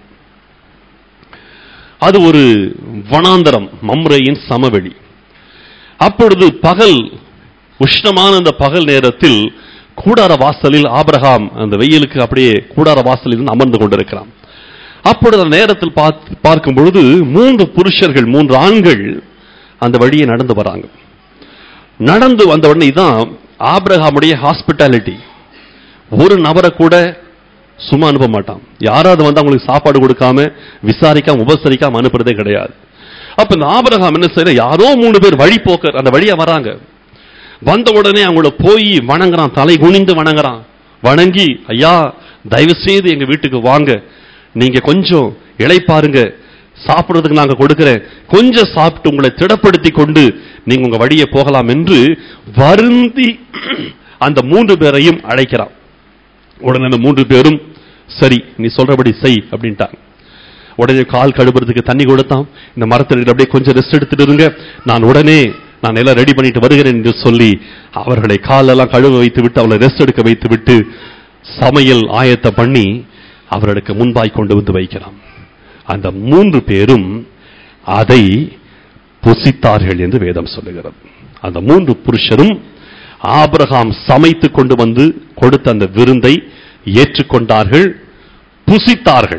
அது ஒரு வனாந்தரம் மம்ரேயின் சமவெளி அப்பொழுது பகல் உஷ்ணமான அந்த பகல் நேரத்தில் கூடார வாசலில் ஆபிரகாம் அந்த வெயிலுக்கு அப்படியே கூடார வாசலில் இருந்து அமர்ந்து கொண்டிருக்கிறான் அப்பொழுது அந்த நேரத்தில் பார்த்து- பார்க்கும் பொழுது மூன்று புருஷர்கள் மூன்று ஆண்கள் அந்த வழியே நடந்து வராங்க நடந்து வந்த உடனே தான் ஆபிரகாமுடைய ஹாஸ்பிட்டாலிட்டி ஒரு நபரை கூட சும்மா அனுப்ப மாட்டான் யாராவது வந்து அவங்களுக்கு சாப்பாடு கொடுக்காம விசாரிக்காம உபசரிக்காம அனுப்புறதே கிடையாது அப்ப இந்த ஆபிரகாம் என்ன செய்யற யாரோ மூணு பேர் வழிபோக்கர் அந்த வழியா வராங்க வந்த உடனே அவங்கள போய் வணங்குறான் தலை குனிந்து வணங்குறான் வணங்கி ஐயா தயவு செய்து எங்க வீட்டுக்கு வாங்க நீங்க கொஞ்சம் இளைப்பாருங்க சாப்பிடுறதுக்கு நாங்க கொடுக்கிறேன் கொஞ்சம் சாப்பிட்டு உங்களை திடப்படுத்தி கொண்டு நீங்க உங்க வழியே போகலாம் என்று வருந்தி அந்த மூன்று பேரையும் அழைக்கிறான் உடனே அந்த மூன்று பேரும் சரி நீ சொல்றபடி செய் அப்படின்ட்டாங்க உடனே கால் கழுவுறதுக்கு தண்ணி கொடுத்தான் இந்த மரத்தில் அப்படியே கொஞ்சம் ரெஸ்ட் எடுத்துட்டு இருங்க நான் உடனே நான் எல்லாம் ரெடி பண்ணிட்டு வருகிறேன் என்று சொல்லி அவர்களை காலெல்லாம் கழுவ வைத்து விட்டு அவளை ரெஸ்ட் எடுக்க வைத்து விட்டு சமையல் ஆயத்த பண்ணி அவர்களுக்கு முன்பாய் கொண்டு வந்து வைக்கிறான் அந்த மூன்று பேரும் அதை புசித்தார்கள் என்று வேதம் சொல்லுகிறது அந்த மூன்று புருஷரும் ஆபிரகாம் சமைத்து கொண்டு வந்து கொடுத்த அந்த விருந்தை ஏற்றுக்கொண்டார்கள் புசித்தார்கள்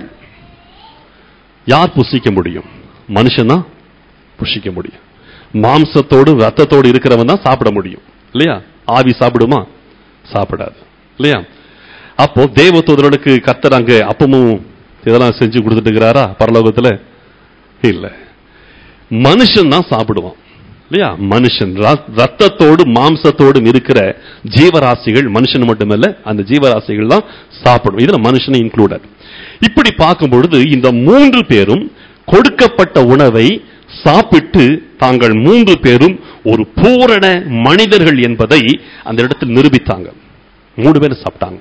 யார் புசிக்க முடியும் மனுஷன் புசிக்க முடியும் மாம்சத்தோடு ரத்தத்தோடு இருக்கிறவன் தான் சாப்பிட முடியும் இல்லையா ஆவி சாப்பிடுமா சாப்பிடாது இல்லையா அப்போ தேவதூதர்களுக்கு கர்த்தர் அங்க அப்பமும் இதெல்லாம் செஞ்சு கொடுத்துட்டு இருக்கிறாரா பரலோகத்துல இல்ல மனுஷன் தான் சாப்பிடுவான் இல்லையா மனுஷன் ர- ரத்தத்தோடு மாம்சத்தோடும் இருக்கிற ஜீவராசிகள் மனுஷன் மட்டுமல்ல அந்த ஜீவராசிகள் தான் சாப்பிடும் இதுல மனுஷனை இன்க்ளூடட் இப்படி பார்க்கும் பொழுது இந்த மூன்று பேரும் கொடுக்கப்பட்ட உணவை சாப்பிட்டு தாங்கள் மூன்று பேரும் ஒரு பூரண மனிதர்கள் என்பதை அந்த இடத்தில் நிரூபித்தாங்க மூணு பேரும் சாப்பிட்டாங்க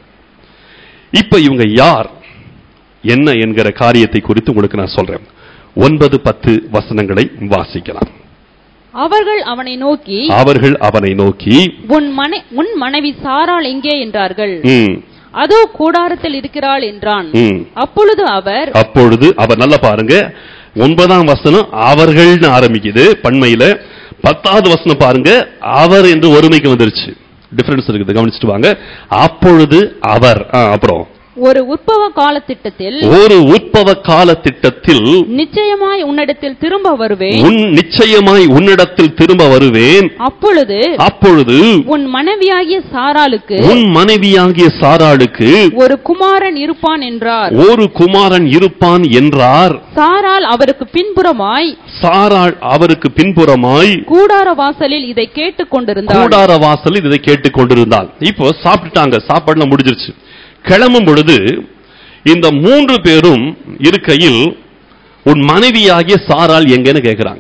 இப்ப இவங்க யார் என்ன என்கிற காரியத்தை குறித்து உங்களுக்கு நான் சொல்றேன் ஒன்பது பத்து வசனங்களை வாசிக்கலாம் அவர்கள் அவனை நோக்கி அவர்கள் அவனை நோக்கி உன் மனை உன் மனைவி சாராள் எங்கே என்றார்கள் ம், அதோ கூடாரத்தில் இருக்கிறாள் என்றான் ம். அப்பொழுது அவர் அப்பொழுது அவர் நல்லா பாருங்க ஒன்பதாம் வசனம் அவர்கள்னு ஆரம்பிக்குது பண்மையில பத்தாவது வசனம் பாருங்க அவர் என்று ஒருமைக்கு வந்துருச்சு டிஃபரன்ஸ் இருக்குது கவனிச்சுட்டு வாங்க அப்பொழுது அவர் ஆ, அப்புறம் ஒரு உற்பவ கால திட்டத்தில் ஒரு உற்பவ கால திட்டத்தில் நிச்சயமாய் உன்னிடத்தில் திரும்ப வருவேன் உன் நிச்சயமாய் உன்னிடத்தில் திரும்ப வருவேன் அப்பொழுது அப்பொழுது உன் மனைவியாகிய சாராளுக்கு உன் மனைவியாகிய சாராளுக்கு ஒரு குமாரன் இருப்பான் என்றார் ஒரு குமாரன் இருப்பான் என்றார் சாராள் அவருக்கு பின்புறமாய் சாராள் அவருக்கு பின்புறமாய் கூடார வாசலில் இதை கேட்டுக் கொண்டிருந்தாள் கூடார வாசலில் இதை கேட்டுக் கொண்டிருந்தாள் இப்போ சாப்பிட்டுட்டாங்க சாப்பாடுலாம் முடிஞ்சிருச்சு கிளம்பும் பொழுது இந்த மூன்று பேரும் இருக்கையில் உன் மனைவியாகிய சாராள் எங்கன்னு கேட்கிறாங்க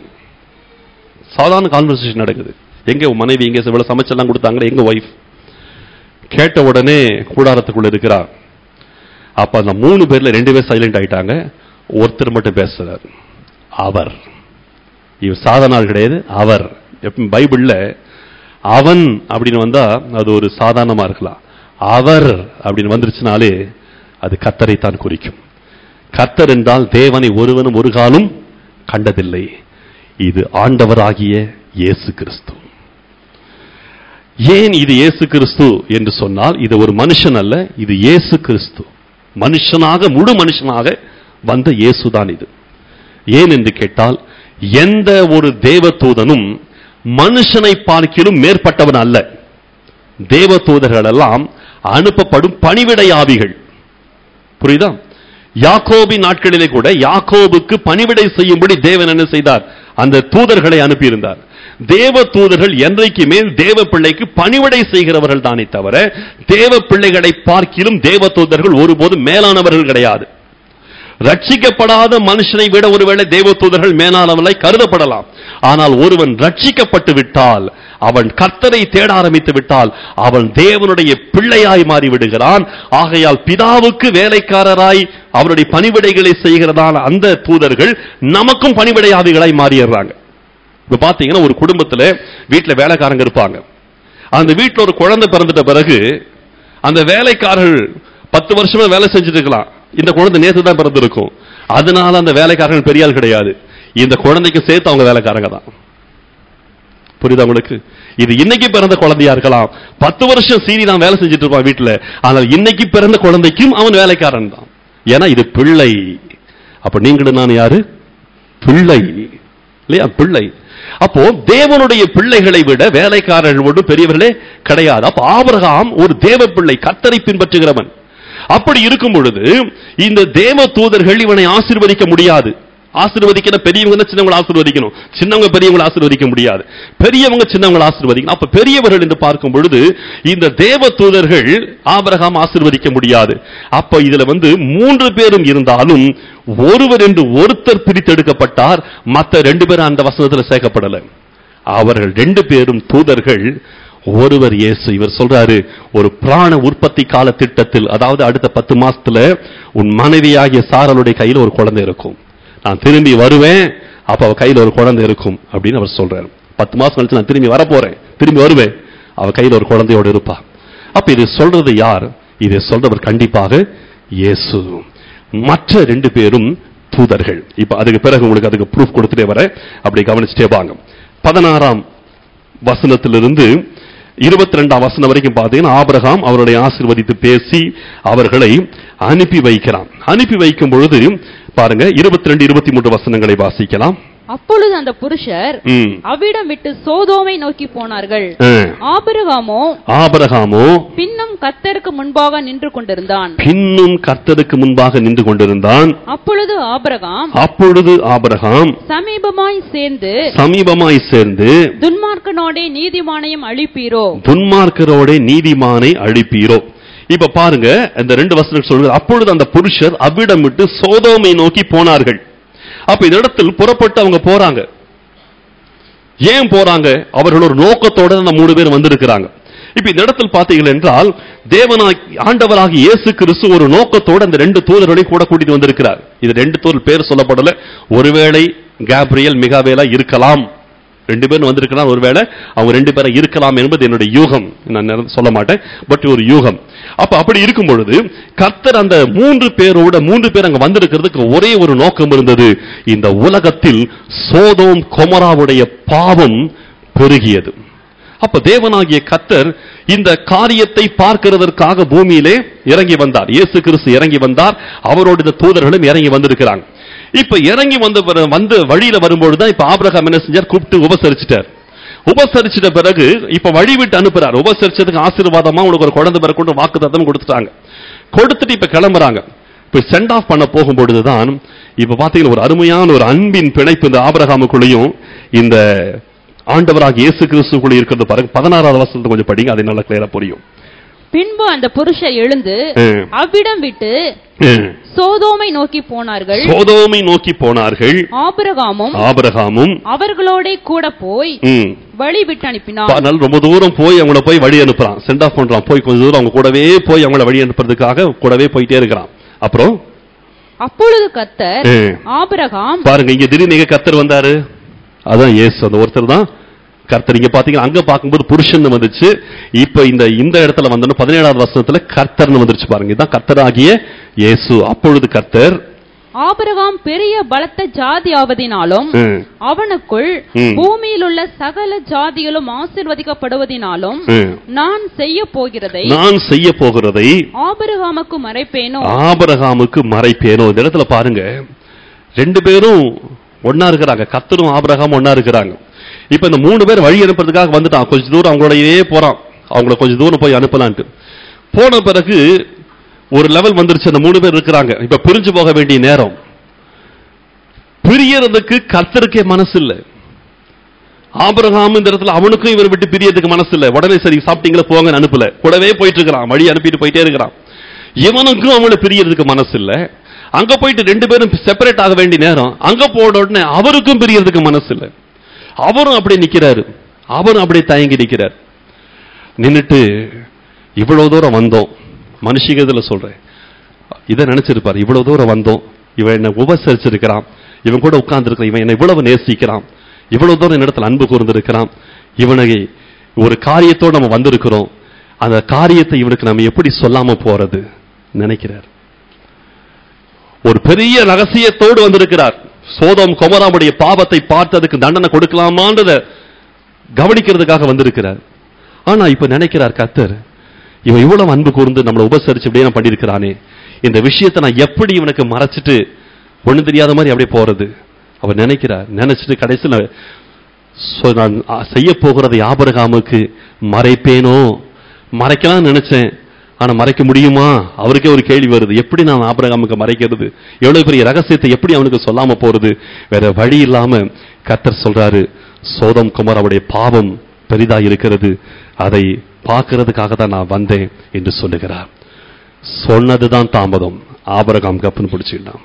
சாதாரண கான்வர்சேஷன் நடக்குது எங்க உன் மனைவி எங்க இவ்வளவு சமைச்செல்லாம் கொடுத்தாங்களே எங்க ஒய்ஃப் கேட்ட உடனே கூடாரத்துக்குள்ள இருக்கிறா அப்ப அந்த மூணு பேர்ல ரெண்டு பேர் சைலண்ட் ஆயிட்டாங்க ஒருத்தர் மட்டும் பேசுறார் அவர் இவர் சாதாரண ஆள் கிடையாது அவர் எப்ப பைபிள்ல அவன் அப்படின்னு வந்தா அது ஒரு சாதாரணமா இருக்கலாம் அவர் அப்படின்னு வந்துருச்சுனாலே அது கத்தரை தான் குறிக்கும் கத்தர் என்றால் தேவனை ஒருவனும் ஒரு காலும் கண்டதில்லை இது ஆண்டவராகிய இயேசு கிறிஸ்து ஏன் இது இயேசு கிறிஸ்து என்று சொன்னால் இது ஒரு மனுஷன் அல்ல இது இயேசு கிறிஸ்து மனுஷனாக முழு மனுஷனாக வந்த இயேசுதான் இது ஏன் என்று கேட்டால் எந்த ஒரு தேவதூதனும் மனுஷனை பார்க்கிலும் மேற்பட்டவன் அல்ல தேவதூதர்கள் எல்லாம் அனுப்பப்படும் பணிவிடை ஆவிகள் புரியுதா யாக்கோபின் நாட்களிலே கூட யாக்கோபுக்கு பணிவிடை செய்யும்படி தேவன் என்ன செய்தார் அந்த தூதர்களை அனுப்பியிருந்தார் தேவ தூதர்கள் என்றைக்குமே தேவ பிள்ளைக்கு பணிவிடை செய்கிறவர்கள் தானே தவிர தேவ பிள்ளைகளை பார்க்கிலும் தேவ தூதர்கள் ஒருபோதும் மேலானவர்கள் கிடையாது ரட்சிக்கப்படாத மனுஷனை விட ஒருவேளை தேவதூதர்கள் மேலானவனை கருதப்படலாம் ஆனால் ஒருவன் ரட்சிக்கப்பட்டு விட்டால் அவன் கர்த்தரை தேட ஆரம்பித்து விட்டால் அவன் தேவனுடைய பிள்ளையாய் மாறி விடுகிறான் ஆகையால் பிதாவுக்கு வேலைக்காரராய் அவருடைய பணிவிடைகளை செய்கிறதான அந்த தூதர்கள் நமக்கும் பணிவிடையாதிகளாய் மாறிடுறாங்க இப்ப பாத்தீங்கன்னா ஒரு குடும்பத்துல வீட்டுல வேலைக்காரங்க இருப்பாங்க அந்த வீட்டுல ஒரு குழந்தை பிறந்துட்ட பிறகு அந்த வேலைக்காரர்கள் பத்து வருஷமா வேலை செஞ்சுட்டு இருக்கலாம் இந்த குழந்தை நேத்து தான் பிறந்திருக்கும் அதனால அந்த வேலைக்காரர்கள் பெரிய ஆள் கிடையாது இந்த குழந்தைக்கு சேர்த்து அவங்க வேலைக்காரங்க தான் புரியுதா உங்களுக்கு இது இன்னைக்கு பிறந்த குழந்தையா இருக்கலாம் பத்து வருஷம் சீனி தான் வேலை செஞ்சுட்டு இருப்பான் வீட்டுல ஆனால் இன்னைக்கு பிறந்த குழந்தைக்கும் அவன் வேலைக்காரன் தான் ஏன்னா இது பிள்ளை அப்ப நீங்களும் நான் யாரு பிள்ளை இல்லையா பிள்ளை அப்போ தேவனுடைய பிள்ளைகளை விட வேலைக்காரர்கள் ஒன்றும் பெரியவர்களே கிடையாது அப்ப ஆபிரகாம் ஒரு தேவ பிள்ளை கத்தரை பின்பற்றுகிறவன் அப்படி இருக்கும் பொழுது இந்த தேவ தூதர்கள் இவனை ஆசீர்வதிக்க முடியாது ஆசீர்வதிக்கிற பெரியவங்க தான் சின்னவங்களை ஆசீர்வதிக்கணும் சின்னவங்க பெரியவங்களை ஆசீர்வதிக்க முடியாது பெரியவங்க சின்னவங்களை ஆசீர்வதிக்கணும் அப்ப பெரியவர்கள் என்று பார்க்கும் பொழுது இந்த தேவ தூதர்கள் ஆபிரகாம் ஆசீர்வதிக்க முடியாது அப்ப இதுல வந்து மூன்று பேரும் இருந்தாலும் ஒருவர் என்று ஒருத்தர் பிரித்தெடுக்கப்பட்டார் மற்ற ரெண்டு பேரும் அந்த வசனத்துல சேர்க்கப்படல அவர்கள் ரெண்டு பேரும் தூதர்கள் ஒருவர் இயேசு இவர் சொல்றாரு ஒரு பிராண உற்பத்தி கால திட்டத்தில் அதாவது அடுத்த பத்து மாசத்துல உன் மனைவியாகிய சாரலுடைய கையில ஒரு குழந்தை இருக்கும் நான் திரும்பி வருவேன் அப்ப அவ கையில ஒரு குழந்தை இருக்கும் அப்படின்னு அவர் சொல்றாரு பத்து மாசம் கழிச்சு நான் திரும்பி வரப்போறேன் திரும்பி வருவேன் அவ கையில ஒரு குழந்தையோட இருப்பா அப்ப இது சொல்றது யார் இதை சொல்றவர் கண்டிப்பாக இயேசு மற்ற ரெண்டு பேரும் தூதர்கள் இப்ப அதுக்கு பிறகு உங்களுக்கு அதுக்கு ப்ரூஃப் கொடுத்துட்டே வர அப்படி கவனிச்சுட்டே வாங்க பதினாறாம் வசனத்திலிருந்து இருபத்தி ரெண்டாம் வசனம் வரைக்கும் பார்த்தீங்கன்னா ஆபிரகாம் அவருடைய ஆசீர்வதித்து பேசி அவர்களை அனுப்பி வைக்கிறான் அனுப்பி வைக்கும் பொழுது பாருங்க இருபத்தி ரெண்டு இருபத்தி மூன்று வசனங்களை வாசிக்கலாம் அப்பொழுது அந்த புருஷர் ம். அவ்விடம் விட்டு சோதோமை நோக்கி போனார்கள் ஆ. ஆபிரகாமோ ஆபிரகாமோ பின்னும் கத்தருக்கு முன்பாக நின்று கொண்டிருந்தான் பின்னும் கர்த்தருக்கு முன்பாக நின்று கொண்டிருந்தான் அப்பொழுது ஆபிரகாம் அப்பொழுது ஆபிரகாம் சமீபமாய் சேர்ந்து சமீபமாய் சேர்ந்து துன்மார்க்கனோடே நீதிமானையும் அழிப்பீரோ துன்மார்க்கரோட நீதிமானை அழிப்பீரோ இப்ப பாருங்க இந்த ரெண்டு வசனம் சொல்றது அப்பொழுது அந்த புருஷர் அவ்விடம் விட்டு சோதோமை நோக்கி போனார்கள் அப்ப இந்த இடத்தில் புறப்பட்டு அவங்க போறாங்க ஏன் போறாங்க அவர்கள் ஒரு நோக்கத்தோட அந்த மூணு பேர் வந்திருக்கிறாங்க இப்ப இந்த இடத்தில் பார்த்தீர்கள் என்றால் தேவனாய் ஆண்டவராகி இயேசு கிறிஸ்து ஒரு நோக்கத்தோட அந்த ரெண்டு தூதர்களையும் கூட கூட்டிட்டு வந்திருக்கிறார் இது ரெண்டு தூதர் பேர் சொல்லப்படல ஒருவேளை கேப்ரியல் மிகாவேலா இருக்கலாம் ரெண்டு பேரும் வந்திருக்கலாம் ஒருவேளை அவங்க ரெண்டு பேரும் இருக்கலாம் என்பது என்னுடைய யூகம் நான் நேரம் சொல்ல மாட்டேன் பட் ஒரு யூகம் அப்ப அப்படி இருக்கும் பொழுது கர்த்தர் அந்த மூன்று பேரோட மூன்று பேர் அங்க வந்திருக்கிறதுக்கு ஒரே ஒரு நோக்கம் இருந்தது இந்த உலகத்தில் சோதோம் கொமராவுடைய பாவம் பெருகியது அப்ப தேவனாகிய கர்த்தர் இந்த காரியத்தை பார்க்கிறதற்காக பூமியிலே இறங்கி வந்தார் இயேசு கிறிஸ்து இறங்கி வந்தார் அவரோட இந்த தூதர்களும் இறங்கி வந்திருக்கிறாங்க இப்ப இறங்கி வந்த பிற- வந்து வழியில வரும்பொழுது தான் இப்ப ஆபிரகாம் என்ன செஞ்சார் கூப்பிட்டு உபசரிச்சிட்டார் உபசரிச்சிட்ட பிறகு இப்ப வழி விட்டு அனுப்புறார் உபசரிச்சதுக்கு ஆசீர்வாதமா உனக்கு ஒரு குழந்தை பிறகு வாக்கு தத்தம் கொடுத்துட்டாங்க கொடுத்துட்டு இப்ப கிளம்புறாங்க இப்ப சென்ட் ஆஃப் பண்ண போகும்பொழுதுதான் இப்ப பாத்தீங்கன்னா ஒரு அருமையான ஒரு அன்பின் பிணைப்பு இந்த ஆபிரகாமுக்குள்ளேயும் இந்த ஆண்டவராக இயேசு கிறிஸ்துக்குள்ள இருக்கிறது பாருங்க பதினாறாவது வருஷத்துல கொஞ்சம் படிங்க அது நல்லா கிளியரா புரியும் பின்பு அந்த புருஷர் எழுந்து ம். அவ்விடம் விட்டு ம். சோதோமை நோக்கி போனார்கள் சோதோமை நோக்கி போனார்கள் ஆபிரகாமும் ஆபிரகாமும் அவர்களோட கூட போய் ம், வழி விட்டு அனுப்பினான் அதனால ரொம்ப தூரம் போய் அவங்கள போய் வழி அனுப்புறான் சென்ட் ஆஃப் பண்றான் போய் கொஞ்ச தூரம் அவங்க கூடவே போய் அவங்கள வழி அனுப்புறதுக்காக கூடவே போயிட்டே இருக்கிறான் அப்புறம் அப்பொழுது கத்தர் ம், ஆபிரகாம் பாருங்க இங்க திடீர்னு எங்க கர்த்தர் வந்தாரு அதான் இயேசு அந்த ஒருத்தர் தான் கர்த்தர் இங்க பாத்தீங்கன்னா அங்க பார்க்கும்போது புருஷன் வந்துச்சு இப்ப இந்த இந்த இடத்துல வந்தோன்னு பதினேழாவது வருஷத்துல கர்த்தர்னு வந்துருச்சு பாருங்க இதுதான் கர்த்தராகிய இயேசு அப்பொழுது கர்த்தர் ஆபிரகாம் பெரிய பலத்த ஜாதி ஆவதினாலும் ம், அவனுக்குள் ம். பூமியில் உள்ள சகல ஜாதிகளும் ஆசிர்வதிக்கப்படுவதினாலும் ம். நான் செய்ய போகிறதை நான் செய்ய போகிறதை ஆபிரகாமுக்கு மறைப்பேனோ ஆபரகாமுக்கு மறைப்பேனோ இந்த இடத்துல பாருங்க ரெண்டு பேரும் ஒன்னா இருக்கிறாங்க கத்தரும் ஆபரகாம் ஒன்னா இருக்கிறாங்க இப்ப இந்த மூணு பேர் வழி அனுப்புறதுக்காக வந்துட்டான் கொஞ்ச தூரம் அவங்களோடயே போறான் அவங்கள கொஞ்ச தூரம் போய் அனுப்பலான்ட்டு போன பிறகு ஒரு லெவல் வந்துருச்சு அந்த மூணு பேர் இருக்கிறாங்க இப்ப பிரிஞ்சு போக வேண்டிய நேரம் பிரியறதுக்கு கர்த்தருக்கே மனசு இல்லை ஆபிரகாம் இந்த இடத்துல அவனுக்கும் இவர் விட்டு பிரியறதுக்கு மனசு இல்லை உடனே சரி சாப்பிட்டீங்களா போங்கன்னு அனுப்பல கூடவே போயிட்டு இருக்கிறான் வழி அனுப்பிட்டு போயிட்டே இருக்கிறான் இவனுக்கும் அவனை பிரியறதுக்கு மனசு இல்ல அங்க போயிட்டு ரெண்டு பேரும் செப்பரேட் ஆக வேண்டிய நேரம் அங்க போன உடனே அவருக்கும் பிரியறதுக்கு மனசு இல்ல அவரும் அப்படி நிக்கிறாரு அவரும் அப்படியே தயங்கி நிக்கிறார் நின்னுட்டு இவ்வளவு தூரம் வந்தோம் மனுஷிகத்துல சொல்றேன் இதை நினைச்சிருப்பாரு இவ்வளவு தூரம் வந்தோம் இவன் என்ன உபசரிச்சிருக்கிறான் இவன் கூட உட்கார்ந்துருக்கிறான் இவன் என்ன இவ்வளவு நேசிக்கிறான் இவ்வளவு தூரம் என்னிடத்துல அன்பு கூர்ந்திருக்கிறான் இவனை ஒரு காரியத்தோடு நம்ம வந்திருக்கிறோம் அந்த காரியத்தை இவனுக்கு நம்ம எப்படி சொல்லாம போறது நினைக்கிறார் ஒரு பெரிய ரகசியத்தோடு வந்திருக்கிறார் சோதம் கொமராமுடைய பாவத்தை பார்த்து அதுக்கு தண்டனை கொடுக்கலாமான்றத கவனிக்கிறதுக்காக வந்திருக்கிறார் ஆனா இப்ப நினைக்கிறார் கத்தர் இவன் இவ்வளவு அன்பு கூர்ந்து நம்மளை உபசரிச்சு இப்படியே நான் பண்ணியிருக்கிறானே இந்த விஷயத்தை நான் எப்படி இவனுக்கு மறைச்சிட்டு ஒண்ணு தெரியாத மாதிரி அப்படியே போறது அவர் நினைக்கிறார் நினைச்சிட்டு கடைசியில சொ- நான் அ, செய்ய போகிறதை ஆபரகாமுக்கு மறைப்பேனோ மறைக்கலாம் நினைச்சேன் ஆனா மறைக்க முடியுமா அவருக்கே ஒரு கேள்வி வருது எப்படி நான் ஆபரகாமுக்கு மறைக்கிறது எவ்வளவு பெரிய ரகசியத்தை எப்படி அவனுக்கு சொல்லாம போறது வேற வழி இல்லாம கத்தர் சொல்றாரு சோதம் குமார் அவருடைய பாவம் பெரிதா இருக்கிறது அதை பார்க்கிறதுக்காக தான் நான் வந்தேன் என்று சொல்லுகிறார் சொன்னதுதான் தாமதம் ஆபரகாம் கப்புன்னு பிடிச்சிட்டான்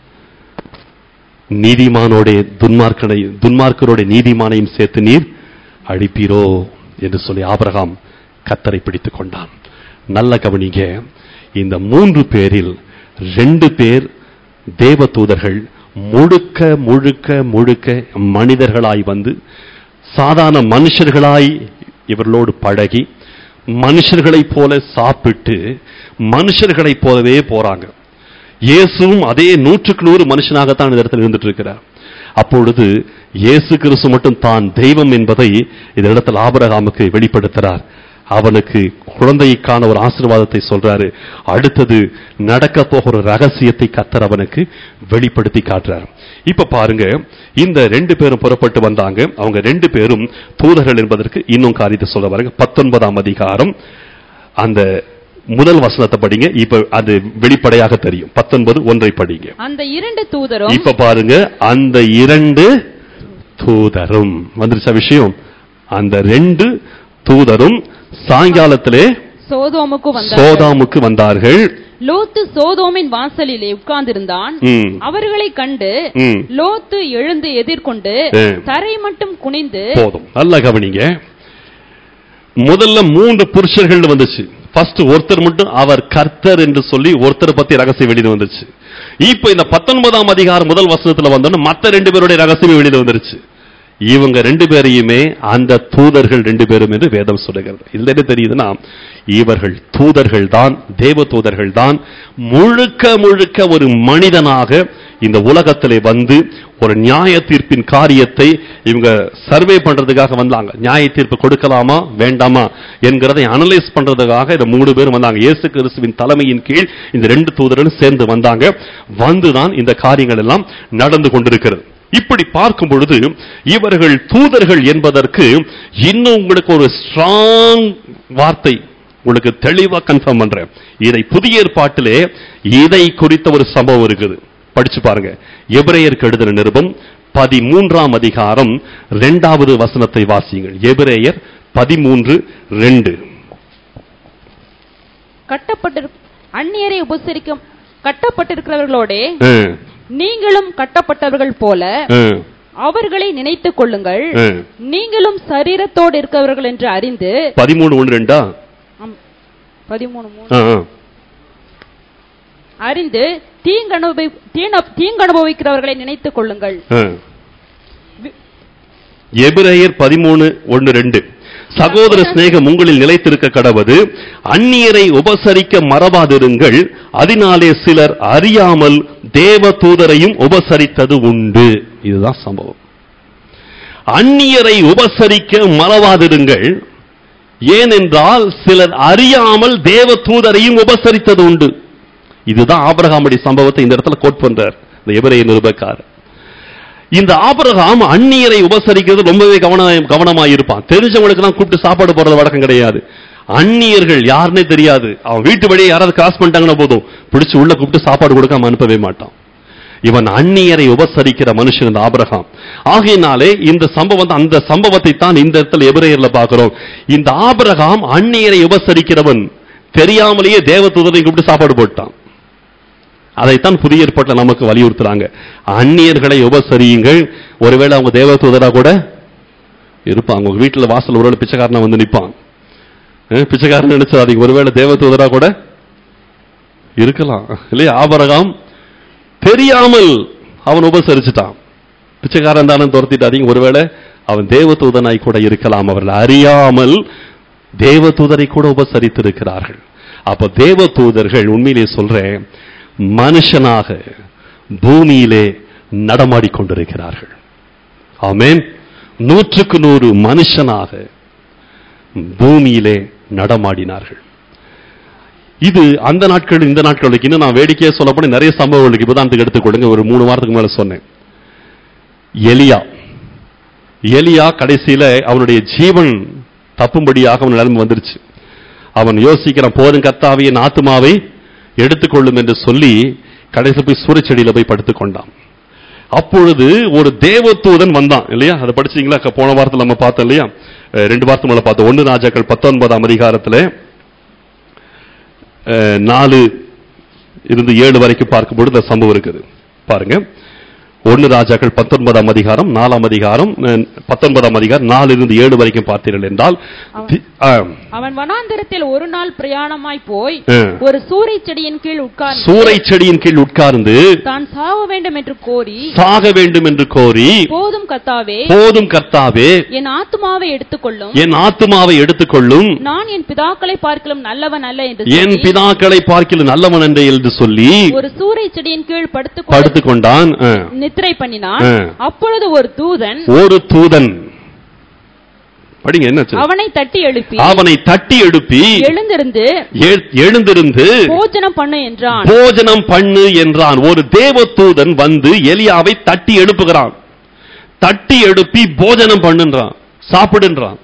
நீதிமானோட துன்மார்க்கனை துன்மார்க்கரோட நீதிமானையும் சேர்த்து நீர் அழிப்பீரோ என்று சொல்லி ஆபிரகாம் கத்தரை பிடித்துக் கொண்டான் நல்ல கவனிங்க இந்த மூன்று பேரில் ரெண்டு பேர் தேவதூதர்கள் முழுக்க முழுக்க முழுக்க மனிதர்களாய் வந்து சாதாரண மனுஷர்களாய் இவர்களோடு பழகி மனுஷர்களைப் போல சாப்பிட்டு மனுஷர்களைப் போலவே போறாங்க இயேசுவும் அதே நூற்றுக்கு நூறு மனுஷனாகத்தான் இந்த இடத்துல இருந்துட்டு இருக்கிறார் அப்பொழுது இயேசு கிறிஸ்து மட்டும் தான் தெய்வம் என்பதை இந்த இடத்துல ஆபரகாமுக்கு வெளிப்படுத்துறார் அவனுக்கு குழந்தைக்கான ஒரு ஆசீர்வாதத்தை சொல்றாரு அடுத்தது நடக்க போகிற ஒரு ரகசியத்தை கத்தர் அவனுக்கு வெளிப்படுத்தி காட்டுறார் இப்ப பாருங்க இந்த ரெண்டு பேரும் புறப்பட்டு வந்தாங்க அவங்க ரெண்டு பேரும் தூதர்கள் என்பதற்கு இன்னும் காரியத்தை சொல்ல பாருங்க பத்தொன்பதாம் அதிகாரம் அந்த முதல் வசனத்தை படிங்க இப்ப அது வெளிப்படையாக தெரியும் பத்தொன்பது ஒன்றை படிங்க அந்த இரண்டு தூதரும் இப்ப பாருங்க அந்த இரண்டு தூதரும் வந்துருச்சா விஷயம் அந்த ரெண்டு தூதரும் சாயங்காலத்திலே சோதோமுக்கு வந்தார்கள் சோதாமுக்கு வந்தார்கள் லோத்து சோதோமின் வாசலிலே உட்கார்ந்திருந்தான் ம், அவர்களை கண்டு ம். லோத்து எழுந்து எதிர்கொண்டு ம். தரை மட்டும் குனிந்து போதும் நல்லா கவனிங்க முதல்ல மூன்று புருஷர்கள் வந்துச்சு ஃபர்ஸ்ட் ஒருத்தர் மட்டும் அவர் கர்த்தர் என்று சொல்லி ஒருத்தர் பத்தி ரகசியம் வெளியில வந்துச்சு இப்போ இந்த பத்தொன்பதாம் அதிகாரம் முதல் வசனத்துல வந்தோன்னு மத்த ரெண்டு பேருடைய ரகசியம் வெளியில வந்துருச்சு இவங்க ரெண்டு பேரையுமே அந்த தூதர்கள் ரெண்டு பேரும் என்று வேதம் சொல்லுகிறது இதுல என்ன தெரியுதுன்னா இவர்கள் தூதர்கள் தான் தேவ தூதர்கள் தான் முழுக்க முழுக்க ஒரு மனிதனாக இந்த உலகத்திலே வந்து ஒரு நியாய தீர்ப்பின் காரியத்தை இவங்க சர்வே பண்றதுக்காக வந்தாங்க நியாய தீர்ப்பு கொடுக்கலாமா வேண்டாமா என்கிறதை அனலைஸ் பண்றதுக்காக இந்த மூணு பேரும் வந்தாங்க இயேசு கிறிஸ்துவின் தலைமையின் கீழ் இந்த ரெண்டு தூதர்களும் சேர்ந்து வந்தாங்க வந்துதான் இந்த காரியங்கள் எல்லாம் நடந்து கொண்டிருக்கிறது இப்படி பார்க்கும் பொழுது இவர்கள் தூதர்கள் என்பதற்கு இன்னும் உங்களுக்கு ஒரு ஸ்ட்ராங் வார்த்தை உங்களுக்கு தெளிவா கன்ஃபார்ம் பண்றேன் இதை புதிய ஏற்பாட்டிலே இதை குறித்த ஒரு சம்பவம் இருக்குது படிச்சு பாருங்க எபிரேயருக்கு எழுதின நிருபம் பதிமூன்றாம் அதிகாரம் இரண்டாவது வசனத்தை வாசியுங்கள் எபிரேயர் பதிமூன்று ரெண்டு கட்டப்பட்டிரு அந்நியரை உபசரிக்க கட்டப்பட்டிருக்கிறவர்களோடே ஆ, நீங்களும் கட்டப்பட்டவர்கள் போல ஆ, அவர்களை நினைத்துக் கொள்ளுங்கள் ஆ. நீங்களும் சரீரத்தோடு இருக்கிறவர்கள் என்று அறிந்து பதிமூணு ஒன்று ரெண்டா ஆம், பதிமூணு மூணு ஆ, ஆ. அறிந்து தீங்கனுபவி தீன- தீங்கனுபவிக்கிறவர்களை நினைத்துக் கொள்ளுங்கள் ஆ. எபிரேயர் பதிமூணு ஒன்று ரெண்டு சகோதர சிநேகம் உங்களில் நிலைத்திருக்க கடவது அந்நியரை உபசரிக்க மறவாதிருங்கள் அதனாலே சிலர் அறியாமல் தேவ தூதரையும் உபசரித்தது உண்டு இதுதான் சம்பவம் அந்நியரை உபசரிக்க மறவாதிருங்கள் ஏனென்றால் சிலர் அறியாமல் தேவ தூதரையும் உபசரித்தது உண்டு இதுதான் ஆபிரகாமுடைய சம்பவத்தை இந்த இடத்துல கோட் பண்றார் இந்த எபிரேய நிருபக்காரர் இந்த ஆபிரகாம் அந்நியரை உபசரிக்கிறது ரொம்பவே கவனம் கவனமாக இருப்பான் தெரிஞ்சவங்களுக்கு தான் கூப்பிட்டு சாப்பாடு போறது வழக்கம் கிடையாது அந்நியர்கள் யாருன்னே தெரியாது அவன் வீட்டு வழியே யாராவது கிராஸ் பண்ணிட்டாங்கன்னா போதும் பிடிச்சு உள்ள கூப்பிட்டு சாப்பாடு கொடுக்காம அனுப்பவே மாட்டான் இவன் அந்நியரை உபசரிக்கிற மனுஷன் இந்த ஆபிரகாம் ஆகையினாலே இந்த சம்பவம் தான் அந்த சம்பவத்தை தான் இந்த இடத்துல எபிரேயர்ல பார்க்கிறோம் இந்த ஆபிரகாம் அந்நியரை உபசரிக்கிறவன் தெரியாமலேயே தேவதூதரை கூப்பிட்டு சாப்பாடு போட்டான் அதைத்தான் புதிய ஏற்பாட்டில் நமக்கு வலியுறுத்துறாங்க அந்நியர்களை உபசரியுங்கள் ஒருவேளை அவங்க தேவதூதரா கூட இருப்பாங்க உங்க வீட்டுல வாசல் ஒருவேளை பிச்சைக்காரனா வந்து நிப்பான் அஹ் பிச்சைக்காரன் நினைச்சாதீங்க ஒருவேளை தேவதூதரா கூட இருக்கலாம் இல்லையா ஆபரகாம் தெரியாமல் அவன் உபசரிச்சுட்டான் பிச்சைக்காரன் தானே துரத்திட்டாதீங்க ஒருவேளை அவன் தேவதூதனாய் கூட இருக்கலாம் அவர்கள் அறியாமல் தேவதூதரை கூட உபசரித்திருக்கிறார்கள் அப்ப தேவதூதர்கள் உண்மையிலே சொல்றேன் மனுஷனாக பூமியிலே நடமாடிக் கொண்டிருக்கிறார்கள் ஆமென் நூற்றுக்கு நூறு மனுஷனாக பூமியிலே நடமாடினார்கள் இது அந்த நாட்கள் இந்த நாட்களுக்கு இன்னும் நான் வேடிக்கையா சொல்லப்போன நிறைய சம்பவங்களுக்கு இப்போதான் எடுத்துக்கொள்ளுங்க ஒரு மூணு வாரத்துக்கு மேல சொன்னேன் எலியா எலியா கடைசியில அவனுடைய ஜீவன் தப்பும்படியாக அவன் நிலைமை வந்துருச்சு அவன் யோசிக்கிறான் போதும் கத்தாவிய ஆத்துமாவை எடுத்துக்கொள்ளும் என்று சொல்லி கடைசி போய் சூரியச்செடியில போய் படுத்துக் கொண்டான் அப்பொழுது ஒரு தேவதூதன் வந்தான் இல்லையா அதை படிச்சீங்களா க- போன வாரத்துல நம்ம பார்த்தோம் இல்லையா அஹ் ரெண்டு வாரத்துக்கு மேல பார்த்தோம் ஒன்னு ராஜாக்கள் பத்தொன்பதாம் அதிகாரத்துல அஹ், நாலு இருந்து ஏழு வரைக்கும் பார்க்கும்பொழுது இந்த சம்பவம் இருக்குது பாருங்க ஒன்னு ராஜாக்கள் பத்தொன்பதாம் அதிகாரம் நாலாம் அதிகாரம் அஹ், பத்தொன்பதாம் அதிகாரம் நாலு இருந்து ஏழு வரைக்கும் பார்த்தீர்கள் என்றால் தி- ஆ, அவன் வனாந்திரத்தில் ஒரு நாள் பிரயாணமாய் போய் ஆ. ஒரு சூறை செடியின் கீழ் உட்கார்ந்து சூறை செடியின் கீழ் உட்கார்ந்து தான் சாக வேண்டும் என்று கோரி சாக வேண்டும் என்று கோரி போதும் கத்தாவே போதும் கர்த்தாவே என் ஆத்துமாவை எடுத்துக்கொள்ளும் என் ஆத்துமாவை எடுத்துக்கொள்ளும் நான் என் பிதாக்களை பார்க்கலும் நல்லவன் அல்ல என்று என் சொல்லி, பிதாக்களை பார்க்கிற நல்லவன் என்று என்று சொல்லி ஒரு சூறை செடியின் கீழ் படுத்துக் படுத்துக் கொண்டான் ஆ. நித்திரை பண்ணினான் ஆ. அப்பொழுது ஒரு தூதன் ஒரு தூதன் படிங்க என்ன அவனை தட்டி எழுப்பி அவனை தட்டி எழுப்பி எழுந்திருந்து எழு- எழுந்திருந்து போஜனம் பண்ணு என்றான் போஜனம் பண்ணு என்றான் ஒரு தேவதூதன் வந்து எலியாவை தட்டி எழுப்புகிறான் தட்டி எழுப்பி போஜனம் பண்ணுன்றான் சாப்பிடுன்றான்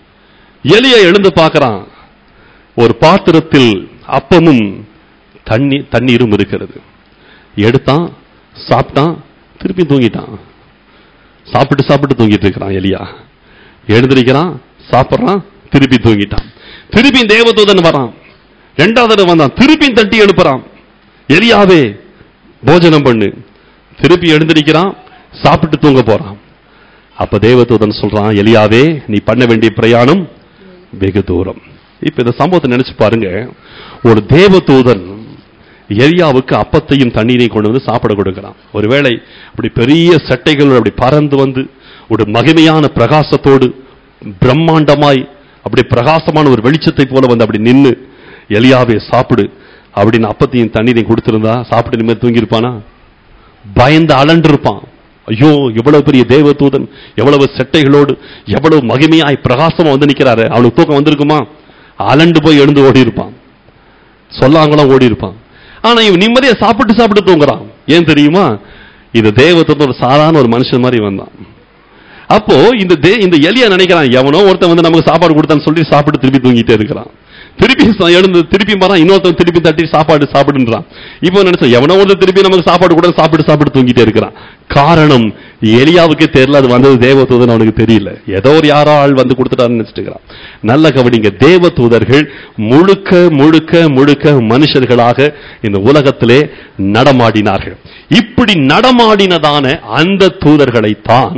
எலியா எழுந்து பார்க்கறான் ஒரு பாத்திரத்தில் அப்பமும் தண்ணி தண்ணீரும் இருக்கிறது எடுத்தான் சாப்பிட்டான் திருப்பி தூங்கிட்டான் சாப்பிட்டு சாப்பிட்டு தூங்கிட்டு இருக்கிறான் எலியா எழுந்திருக்கிறான் சாப்பிடுறான் திருப்பி தூங்கிட்டான் திருப்பி தேவதூதன் வரான் ரெண்டாவது தடவை வந்தான் திருப்பி தட்டி எழுப்புறான் எலியாவே போஜனம் பண்ணு திருப்பி எழுந்திருக்கிறான் சாப்பிட்டு தூங்க போறான் அப்ப தேவதூதன் சொல்றான் எலியாவே நீ பண்ண வேண்டிய பிரயாணம் வெகு தூரம் இப்ப இந்த சம்பவத்தை நினைச்சு பாருங்க ஒரு தேவதூதன் எலியாவுக்கு அப்பத்தையும் தண்ணீரையும் கொண்டு வந்து சாப்பிட கொடுக்கிறான் ஒருவேளை அப்படி பெரிய சட்டைகள் அப்படி பறந்து வந்து ஒரு மகிமையான பிரகாசத்தோடு பிரம்மாண்டமாய் அப்படி பிரகாசமான ஒரு வெளிச்சத்தை போல வந்து அப்படி நின்னு எலியாவே சாப்பிடு அப்படின்னு அப்பத்தையும் தண்ணீரையும் கொடுத்திருந்தா சாப்பிட்டு நிம்மதி தூங்கியிருப்பானா பயந்து அலண்டிருப்பான் ஐயோ எவ்வளவு பெரிய தேவதூதன் எவ்வளவு செட்டைகளோடு எவ்வளவு மகிமையாய் பிரகாசமா வந்து நிக்கிறாரு அவனுக்கு தூக்கம் வந்திருக்குமா அலண்டு போய் எழுந்து ஓடி இருப்பான் சொல்லாங்களாம் ஓடி இருப்பான் ஆனா இவன் நிம்மதியா சாப்பிட்டு சாப்பிட்டு தூங்குறான் ஏன் தெரியுமா இது தேவதூதன் ஒரு சாதாரண ஒரு மனுஷன் மாதிரி வந்தான் அப்போ இந்த தே இந்த எலியா நினைக்கிறான் எவனோ ஒருத்தன் வந்து நமக்கு சாப்பாடு கொடுத்தான்னு சொல்லி சாப்பிட்டு திருப்பி தூங்கிட்டே இருக்கிறான் திருப்பி ச- எழுந்து திருப்பி வரான் இன்னொருத்தன் திருப்பி தட்டி சாப்பாடு சாப்பிடுன்றான் இப்போ நினைச்ச எவனோ ஒருத்தன் திருப்பி நமக்கு சாப்பாடு கூட சாப்பிட்டு சாப்பிட்டு தூங்கிட்டே இருக்கிறான் காரணம் எலியாவுக்கே தெரியல அது வந்தது தேவதூதன் அவனுக்கு தெரியல ஏதோ ஒரு யாரோ ஆள் வந்து கொடுத்துட்டாருன்னு நினைச்சிட்டு இருக்கிறான் நல்ல கவனிங்க தேவதூதர்கள் முழுக்க முழுக்க முழுக்க மனுஷர்களாக இந்த உலகத்திலே நடமாடினார்கள் இப்படி நடமாடினதான அந்த தூதர்களைத்தான்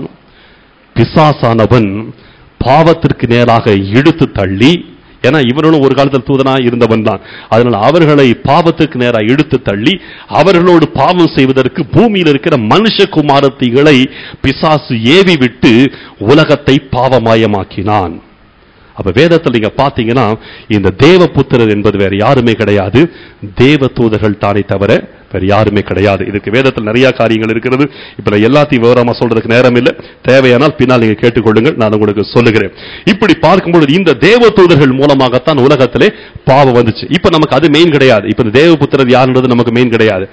பிசாசானவன் பாவத்திற்கு நேராக இழுத்து தள்ளி ஏன்னா இவர்களும் ஒரு காலத்தில் தூதனா இருந்தவன் தான் அதனால் அவர்களை பாவத்துக்கு நேராக இழுத்து தள்ளி அவர்களோடு பாவம் செய்வதற்கு பூமியில் இருக்கிற மனுஷ குமாரத்திகளை பிசாசு ஏவி விட்டு உலகத்தை பாவமயமாக்கினான் அப்ப வேதத்தில் நீங்க பாத்தீங்கன்னா இந்த தேவபுத்திரர் என்பது வேற யாருமே கிடையாது தேவ தூதர்கள் தானே தவிர வேற யாருமே கிடையாது இதுக்கு வேதத்தில் நிறைய காரியங்கள் இருக்கிறது இப்ப நான் எல்லாத்தையும் விவரமா சொல்றதுக்கு நேரம் இல்லை தேவையானால் பின்னால் நீங்க கேட்டுக்கொள்ளுங்கள் நான் உங்களுக்கு சொல்லுகிறேன் இப்படி பார்க்கும்பொழுது இந்த தேவ தூதர்கள் மூலமாகத்தான் உலகத்திலே பாவம் வந்துச்சு இப்ப நமக்கு அது மெயின் கிடையாது இப்ப இந்த தேவபுத்திரர் யாருன்றது நமக்கு மெயின் கிடையாது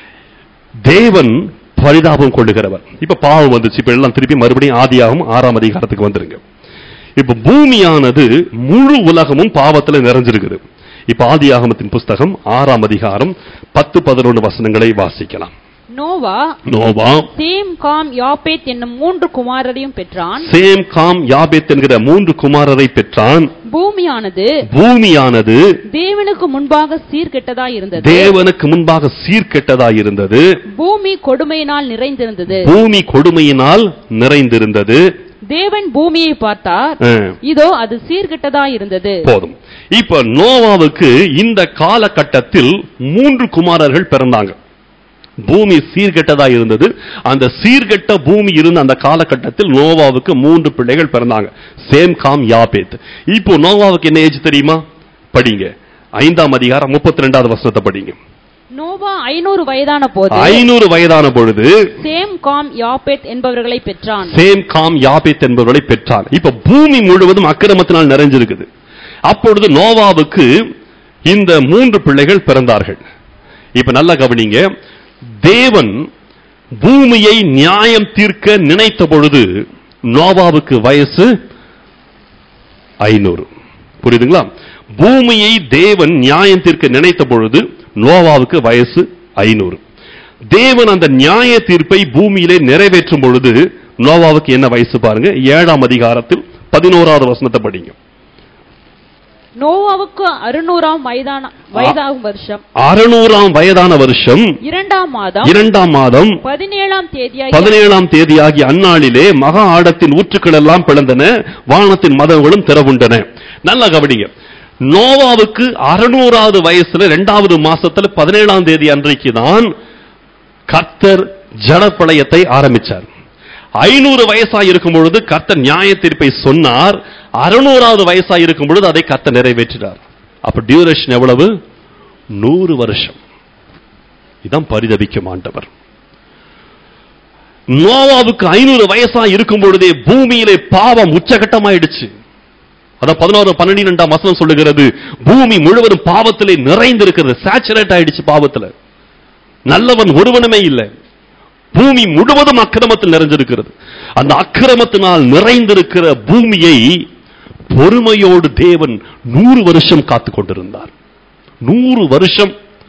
தேவன் பரிதாபம் கொள்ளுகிறவர் இப்ப பாவம் வந்துச்சு இப்ப எல்லாம் திருப்பி மறுபடியும் ஆதியாகும் ஆறாம் அதிகாரத்துக்கு வந்துருங்க இப்ப பூமியானது முழு உலகமும் பாவத்துல நிறைஞ்சிருக்குது இப்ப ஆதியாகமத்தின் புஸ்தகம் ஆறாம் அதிகாரம் பத்து பதினொன்று வசனங்களை வாசிக்கலாம் Noah Noah Shem Ham Japheth என்னும் மூன்று குமாரரையும் பெற்றான் சேம் காம் யாபேத் என்கிற மூன்று குமாரரை பெற்றான் பூமியானது பூமியானது தேவனுக்கு முன்பாக சீர்கெட்டதாய் இருந்தது தேவனுக்கு முன்பாக சீர்கெட்டதாய் இருந்தது பூமி கொடுமையினால் நிறைந்திருந்தது பூமி கொடுமையினால் நிறைந்திருந்தது தேவன் பூமியை பார்த்தார் ஆ. இதோ அது சீர்கெட்டதாய் இருந்தது போதும் இப்ப நோவாவுக்கு இந்த காலகட்டத்தில் மூன்று குமாரர்கள் பிறந்தாங்க பூமி சீர்கெட்டதா இருந்தது அந்த சீர்கெட்ட பூமி இருந்த அந்த காலகட்டத்தில் நோவாவுக்கு மூன்று பிள்ளைகள் பிறந்தாங்க சேம் காம் யாபேத் இப்போ நோவாவுக்கு என்ன ஏஜ் தெரியுமா படிங்க ஐந்தாம் அதிகாரம் முப்பத்தி ரெண்டாவது வசனத்தை படிங்க நோவா ஐநூறு வயதான போது ஐநூறு வயதான பொழுது சேம் காம் யாப்பேத் என்பவர்களை பெற்றான் சேம் காம் யாபேத் என்பவர்களை பெற்றார் இப்ப பூமி முழுவதும் அக்கிரமத்தினால் நிறைஞ்சிருக்குது அப்பொழுது நோவாவுக்கு இந்த மூன்று பிள்ளைகள் பிறந்தார்கள் இப்ப நல்லா கவனிங்க தேவன் பூமியை நியாயம் தீர்க்க நினைத்த பொழுது நோவாவுக்கு வயசு ஐநூறு புரியுதுங்களா பூமியை தேவன் நியாயம் தீர்க்க நினைத்த பொழுது நோவாவுக்கு வயசு ஐநூறு தேவன் அந்த நியாய தீர்ப்பை பூமியிலே நிறைவேற்றும் பொழுது நோவாவுக்கு என்ன வயசு பாருங்க ஏழாம் அதிகாரத்தில் பதினோராவது வசனத்தை படிங்க நோவாவுக்கு அறுநூறாம் வயதான வயதாகும் வருஷம் அறுநூறாம் வயதான வருஷம் இரண்டாம் மாதம் இரண்டாம் மாதம் பதினேழாம் தேதியாகிய பதினேழாம் தேதியாகிய அந்நாளிலே மகா ஆடத்தின் ஊற்றுக்கள் எல்லாம் பிளந்தன வானத்தின் மதங்களும் திறவுண்டன நல்லா கவனிங்க நோவாவுக்கு அறுநூறாவது வயசுல இரண்டாவது மாசத்துல பதினேழாம் தேதி அன்றைக்கு தான் கர்த்தர் ஜலப்பிரளயத்தை ஆரம்பிச்சார் ஐநூறு வயசா இருக்கும் பொழுது கர்த்தர் நியாய தீர்ப்பை சொன்னார் அறுநூறாவது வயசா இருக்கும் பொழுது அதை கர்த்தர் நிறைவேற்றினார் அப்ப டியூரேஷன் எவ்வளவு நூறு வருஷம் இதான் பரிதபிக்கும் ஆண்டவர் நோவாவுக்கு ஐநூறு வயசா இருக்கும் பொழுதே பூமியிலே பாவம் உச்சகட்டமாயிடுச்சு அதான் பதினோரு பன்னிரெண்டாம் வசனம் சொல்லுகிறது பூமி முழுவதும் பாவத்திலே நிறைந்திருக்கிறது சேச்சுரேட் ஆயிடுச்சு பாவத்துல நல்லவன் ஒருவனுமே இல்லை பூமி முழுவதும் அக்கிரமத்தில் நிறைஞ்சிருக்கிறது அந்த அக்கிரமத்தினால் நிறைந்திருக்கிற பூமியை பொறுமையோடு தேவன் நூறு வருஷம் காத்து கொண்டிருந்தார் நூறு வருஷம்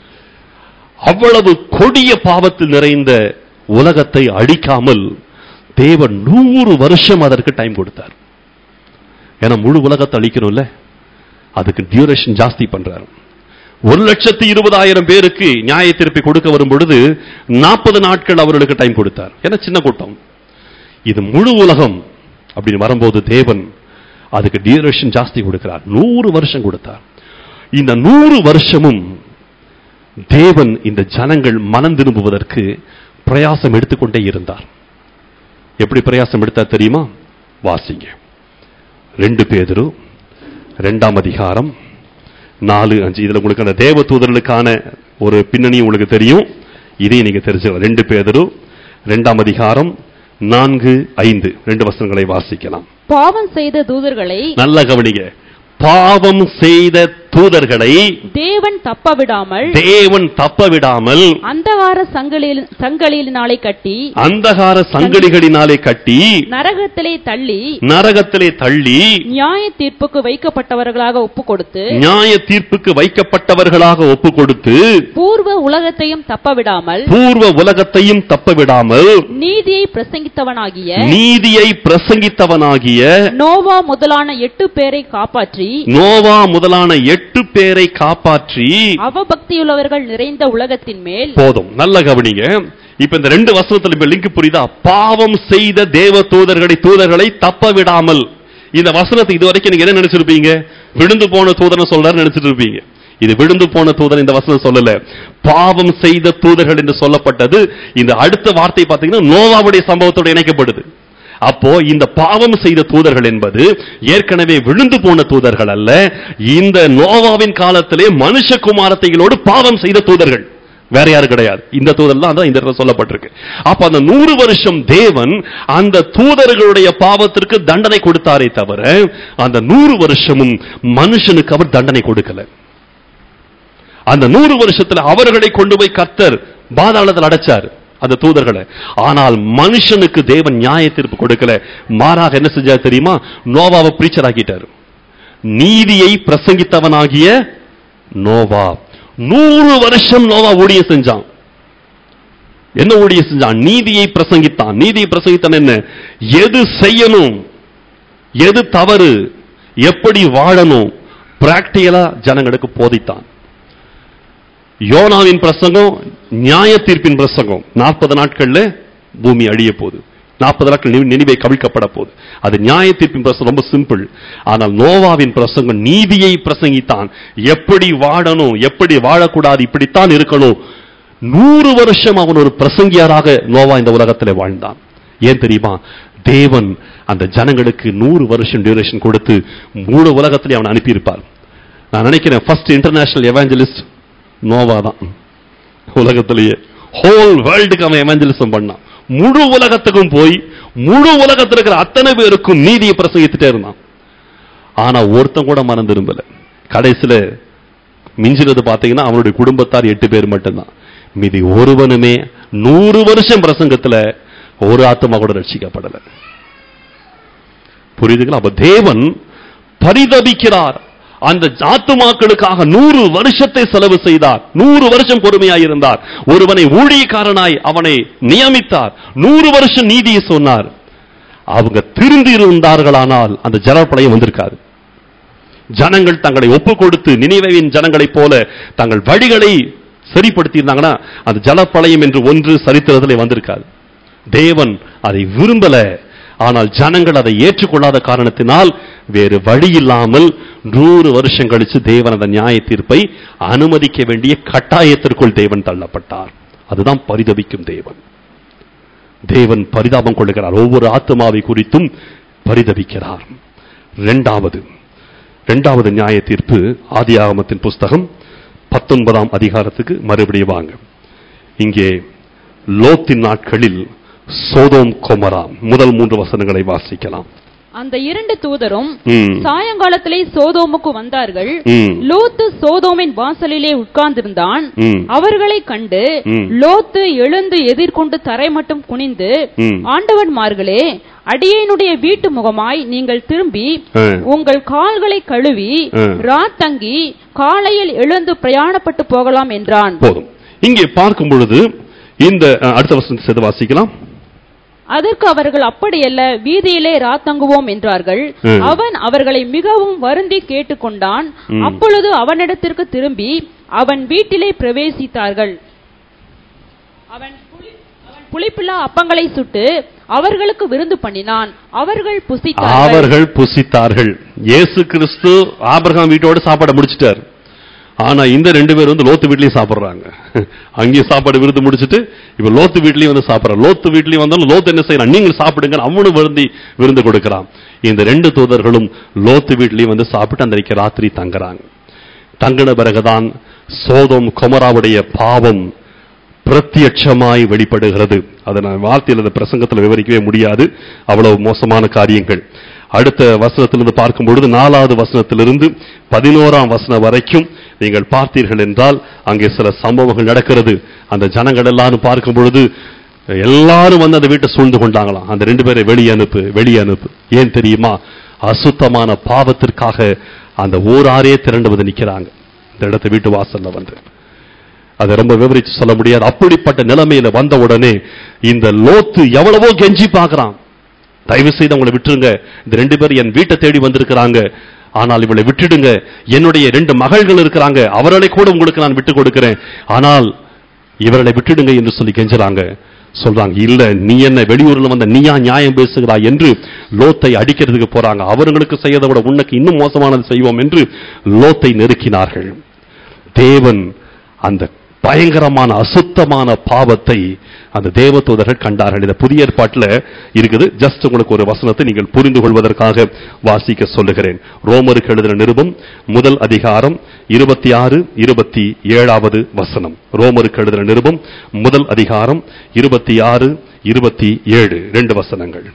அவ்வளவு கொடிய பாவத்தில் நிறைந்த உலகத்தை அழிக்காமல் தேவன் நூறு வருஷம் அதற்கு டைம் கொடுத்தார் ஏன்னா முழு உலகத்தை அழிக்கணும்ல அதுக்கு டியூரேஷன் ஜாஸ்தி பண்றாரு ஒரு லட்சத்தி இருபதாயிரம் பேருக்கு நியாய தீர்ப்பை கொடுக்க வரும் பொழுது நாற்பது நாட்கள் அவர்களுக்கு டைம் கொடுத்தார் ஏன்னா சின்ன கூட்டம் இது முழு உலகம் அப்படின்னு வரும்போது தேவன் அதுக்கு டியூரேஷன் ஜாஸ்தி கொடுக்கிறார் நூறு வருஷம் கொடுத்தார் இந்த நூறு வருஷமும் தேவன் இந்த ஜனங்கள் மனம் திரும்புவதற்கு பிரயாசம் எடுத்துக்கொண்டே இருந்தார் எப்படி பிரயாசம் எடுத்தார் தெரியுமா வாசிங்க ரெண்டு பேதரு ரெண்டாம் அதிகாரம் நாலு அஞ்சு இதுல உங்களுக்கு அந்த தேவ தூதர்களுக்கான ஒரு பின்னணி உங்களுக்கு தெரியும் இதையும் நீங்க தெரிஞ்சுக்கலாம் ரெண்டு பேதரு ரெண்டாம் அதிகாரம் நான்கு ஐந்து ரெண்டு வசனங்களை வாசிக்கலாம் பாவம் செய்த தூதர்களை நல்ல கவனிங்க பாவம் செய்த தூதர்களை தேவன் தப்ப விடாமல் தேவன் தப்ப விடாமல் அந்தகார சங்கிலில் சங்கிலினாலே கட்டி அந்தகார சங்கடிகளினாலே கட்டி நரகத்திலே தள்ளி நரகத்திலே தள்ளி நியாய தீர்ப்புக்கு வைக்கப்பட்டவர்களாக ஒப்பு கொடுத்து நியாய தீர்ப்புக்கு வைக்கப்பட்டவர்களாக ஒப்பு கொடுத்து பூர்வ உலகத்தையும் தப்ப விடாமல் பூர்வ உலகத்தையும் தப்ப விடாமல் நீதியை பிரசங்கித்தவனாகிய நீதியை பிரசங்கித்தவனாகிய நோவா முதலான எட்டு பேரை காப்பாற்றி நோவா முதலான எட்டு பேரை காப்பாற்றி அவபக்தியுள்ளவர்கள் நிறைந்த உலகத்தின் மேல் போதும் நல்ல கவனிங்க இப்ப இந்த ரெண்டு வசனத்துல இப்ப லிங்க் புரியுதா பாவம் செய்த தேவ தூதர்களை தூதர்களை தப்ப விடாமல் இந்த வசனத்தை இதுவரைக்கும் நீங்க என்ன நினைச்சிருப்பீங்க விழுந்து போன தூதனை சொல்றாரு நினைச்சிட்டு இருப்பீங்க இது விழுந்து போன தூதன் இந்த வசனம் சொல்லல பாவம் செய்த தூதர்கள் என்று சொல்லப்பட்டது இந்த அடுத்த வார்த்தை பாத்தீங்கன்னா நோவாவுடைய சம்பவத்தோட இணைக்கப்படுது அப்போ இந்த பாவம் செய்த தூதர்கள் என்பது ஏற்கனவே விழுந்து போன தூதர்கள் அல்ல இந்த நோவாவின் காலத்திலே மனுஷகுமாரத்தைகளோடு பாவம் செய்த தூதர்கள் வேற யாரும் கிடையாது இந்த தூதர் தான் அதான் இந்த இடத்துல சொல்லப்பட்டிருக்கு அப்ப அந்த நூறு வருஷம் தேவன் அந்த தூதர்களுடைய பாவத்திற்கு தண்டனை கொடுத்தாரே தவிர அந்த நூறு வருஷமும் மனுஷனுக்கு அவர் தண்டனை கொடுக்கல அந்த நூறு வருஷத்துல அவர்களை கொண்டு போய் கர்த்தர் பாதாளத்தில் அடைச்சார் அந்த தூதர்களை ஆனால் மனுஷனுக்கு தேவன் நியாய தீர்ப்பு கொடுக்கல மாறாக என்ன செஞ்சார் தெரியுமா நோவாவை பிரீச்சர் ஆக்கிட்டார் நீதியை பிரசங்கித்தவனாகிய நோவா நூறு வருஷம் நோவா ஊழியம் செஞ்சான் என்ன ஊழியம் செஞ்சான் நீதியை பிரசங்கித்தான் நீதியை பிரசங்கித்தான் என்ன எது செய்யணும் எது தவறு எப்படி வாழணும் பிராக்டிகலா ஜனங்களுக்கு போதித்தான் யோனாவின் பிரசங்கம் நியாய தீர்ப்பின் பிரசங்கம் நாற்பது நாட்கள்ல பூமி அழிய போகுது நாற்பது நாட்கள் நினை- நினைவை கவிழ்க்கப்பட போகுது அது நியாய தீர்ப்பின் பிரசங்கம் ரொம்ப சிம்பிள் ஆனால் நோவாவின் பிரசங்கம் நீதியை பிரசங்கித்தான் எப்படி வாழணும் எப்படி வாழக்கூடாது இப்படித்தான் இருக்கணும் நூறு வருஷம் அவன் ஒரு பிரசங்கியாராக நோவா இந்த உலகத்தில் வாழ்ந்தான் ஏன் தெரியுமா தேவன் அந்த ஜனங்களுக்கு நூறு வருஷம் டியூரேஷன் கொடுத்து மூணு உலகத்திலே அவன் அனுப்பியிருப்பார் நான் நினைக்கிறேன் ஃபர்ஸ்ட் இன்டர்நேஷனல் எவாஞ்சலிஸ்ட் நோவா தான் உலகத்திலேயே ஹோல் வேர்ல்டுக்கு அவன் எவாஞ்சலிசம் பண்ணான் முழு உலகத்துக்கும் போய் முழு உலகத்தில் இருக்கிற அத்தனை பேருக்கும் நீதியை பிரசங்கித்துட்டே இருந்தான் ஆனா ஒருத்தன் கூட மனம் திரும்பல கடைசியில மிஞ்சினது பாத்தீங்கன்னா அவனுடைய குடும்பத்தார் எட்டு பேர் மட்டும்தான் மீதி ஒருவனுமே நூறு வருஷம் பிரசங்கத்துல ஒரு ஆத்மா கூட ரட்சிக்கப்படல புரியுதுங்களா அப்ப தேவன் பரிதபிக்கிறார் அந்த ஆத்துமாக்களுக்காக நூறு வருஷத்தை செலவு செய்தார் நூறு வருஷம் பொறுமையாயிருந்தார் ஒருவனை ஊழியக்காரனாய் அவனை நியமித்தார் நூறு வருஷம் நீதியை சொன்னார் அவங்க திருந்தி இருந்தார்களானால் அந்த ஜலப்படையும் வந்திருக்காது ஜனங்கள் தங்களை ஒப்பு கொடுத்து நினைவின் ஜனங்களைப் போல தங்கள் வழிகளை சரிப்படுத்தி இருந்தாங்கன்னா அந்த ஜலப்பழையம் என்று ஒன்று சரித்திரத்திலே வந்திருக்காது தேவன் அதை விரும்பல ஆனால் ஜனங்கள் அதை ஏற்றுக்கொள்ளாத காரணத்தினால் வேறு வழி இல்லாமல் நூறு வருஷம் கழிச்சு தேவன் அந்த நியாய தீர்ப்பை அனுமதிக்க வேண்டிய கட்டாயத்திற்குள் தேவன் தள்ளப்பட்டார் அதுதான் பரிதபிக்கும் தேவன் தேவன் பரிதாபம் கொள்ளுகிறார் ஒவ்வொரு ஆத்மாவை குறித்தும் பரிதபிக்கிறார் இரண்டாவது இரண்டாவது நியாய தீர்ப்பு ஆதியாகமத்தின் புஸ்தகம் பத்தொன்பதாம் அதிகாரத்துக்கு மறுபடியும் வாங்க இங்கே லோத்தின் நாட்களில் சோதோம் கொமரா முதல் மூன்று வசனங்களை வாசிக்கலாம் அந்த இரண்டு தூதரும் ம். சாயங்காலத்திலே சோதோமுக்கு வந்தார்கள் ம். லோத்து சோதோமின் வாசலிலே உட்கார்ந்திருந்தான் ம். அவர்களை கண்டு ம். லோத்து எழுந்து எதிர்கொண்டு தரை மட்டும் குனிந்து ம். ஆண்டவன்மார்களே அடியேனுடைய வீட்டு முகமாய் நீங்கள் திரும்பி ஆ. உங்கள் கால்களை கழுவி ஆ. ராத்தங்கி காலையில் எழுந்து பிரயாணப்பட்டு போகலாம் என்றான் போதும் இங்கே பார்க்கும் பொழுது இந்த அஹ், அடுத்த வசனத்தை சேர்த்து வாசிக்கலாம் அதற்கு அவர்கள் அப்படியல்ல வீதியிலே ராத்தங்குவோம் என்றார்கள் ம். அவன் அவர்களை மிகவும் வருந்தி கேட்டுக்கொண்டான் ம். அப்பொழுது அவனிடத்திற்கு திரும்பி அவன் வீட்டிலே பிரவேசித்தார்கள் அவன் புளி- அவன் புளிப்பில்லா அப்பங்களை சுட்டு அவர்களுக்கு விருந்து பண்ணினான் அவர்கள் புசித்தார்கள் அவர்கள் புசித்தார்கள் இயேசு கிறிஸ்து ஆபிரகாம் வீட்டோட சாப்பாடை முடிச்சிட்டார் ஆனா இந்த ரெண்டு பேர் வந்து லோத்து வீட்லயும் சாப்பிடுறாங்க அங்கேயும் சாப்பாடு விருந்து முடிச்சிட்டு இப்ப லோத்து வீட்லயும் வந்து சாப்பிடுறான் லோத்து வீட்லயும் வந்தாலும் லோத்து என்ன செய்யறான் நீங்கள் சாப்பிடுங்க அவனும் விருந்தி விருந்து கொடுக்கறான் இந்த ரெண்டு தூதர்களும் லோத்து வீட்லயும் வந்து சாப்பிட்டு அன்றைக்கு ராத்திரி தங்குறாங்க தங்கின பிறகுதான் சோதம் கொமராவுடைய பாவம் பிரத்யட்சமாய் வெளிப்படுகிறது அதை நான் வார்த்தையில் அந்த பிரசங்கத்தில் விவரிக்கவே முடியாது அவ்வளவு மோசமான காரியங்கள் அடுத்த வசனத்திலிருந்து பார்க்கும் பொழுது நாலாவது வசனத்திலிருந்து பதினோராம் வசனம் வரைக்கும் நீங்கள் பார்த்தீர்கள் என்றால் அங்கே சில சம்பவங்கள் நடக்கிறது அந்த ஜனங்கள் எல்லாரும் பார்க்கும் பொழுது எல்லாரும் வந்து அந்த வீட்டை சூழ்ந்து கொண்டாங்களாம் அந்த ரெண்டு பேரை வெளியே அனுப்பு வெளியே அனுப்பு ஏன் தெரியுமா அசுத்தமான பாவத்திற்காக அந்த ஊராரே திரண்டு வந்து நிக்கிறாங்க இந்த இடத்த வீட்டு வாசல்ல வந்து அதை ரொம்ப விவரிச்சு சொல்ல முடியாது அப்படிப்பட்ட நிலைமையில வந்த உடனே இந்த லோத்து எவ்வளவோ கெஞ்சி பார்க்கறான் தயவு செய்து அவங்களை விட்டுருங்க இந்த ரெண்டு பேரும் என் வீட்டை தேடி வந்திருக்கிறாங்க ஆனால் இவளை விட்டுடுங்க என்னுடைய ரெண்டு மகள்கள் இருக்கிறாங்க அவர்களை கூட உங்களுக்கு நான் விட்டு கொடுக்கிறேன் ஆனால் இவர்களை விட்டுடுங்க என்று சொல்லி கெஞ்சுறாங்க சொல்றாங்க இல்ல நீ என்ன வெளியூர்ல வந்த நீயா நியாயம் பேசுகிறாய் என்று லோத்தை அடிக்கிறதுக்கு போறாங்க அவர்களுக்கு செய்யதை விட உனக்கு இன்னும் மோசமானது செய்வோம் என்று லோத்தை நெருக்கினார்கள் தேவன் அந்த பயங்கரமான அசுத்தமான பாவத்தை அந்த தேவதூதர்கள் கண்டார்கள் இந்த புதிய ஏற்பாட்டில் இருக்குது ஜஸ்ட் உங்களுக்கு ஒரு வசனத்தை நீங்கள் புரிந்து கொள்வதற்காக வாசிக்க சொல்லுகிறேன் ரோமருக்கு எழுதின நிருபம் முதல் அதிகாரம் இருபத்தி ஆறு இருபத்தி ஏழாவது வசனம் ரோமருக்கு எழுதின நிருபம் முதல் அதிகாரம் இருபத்தி ஆறு இருபத்தி ஏழு ரெண்டு வசனங்கள்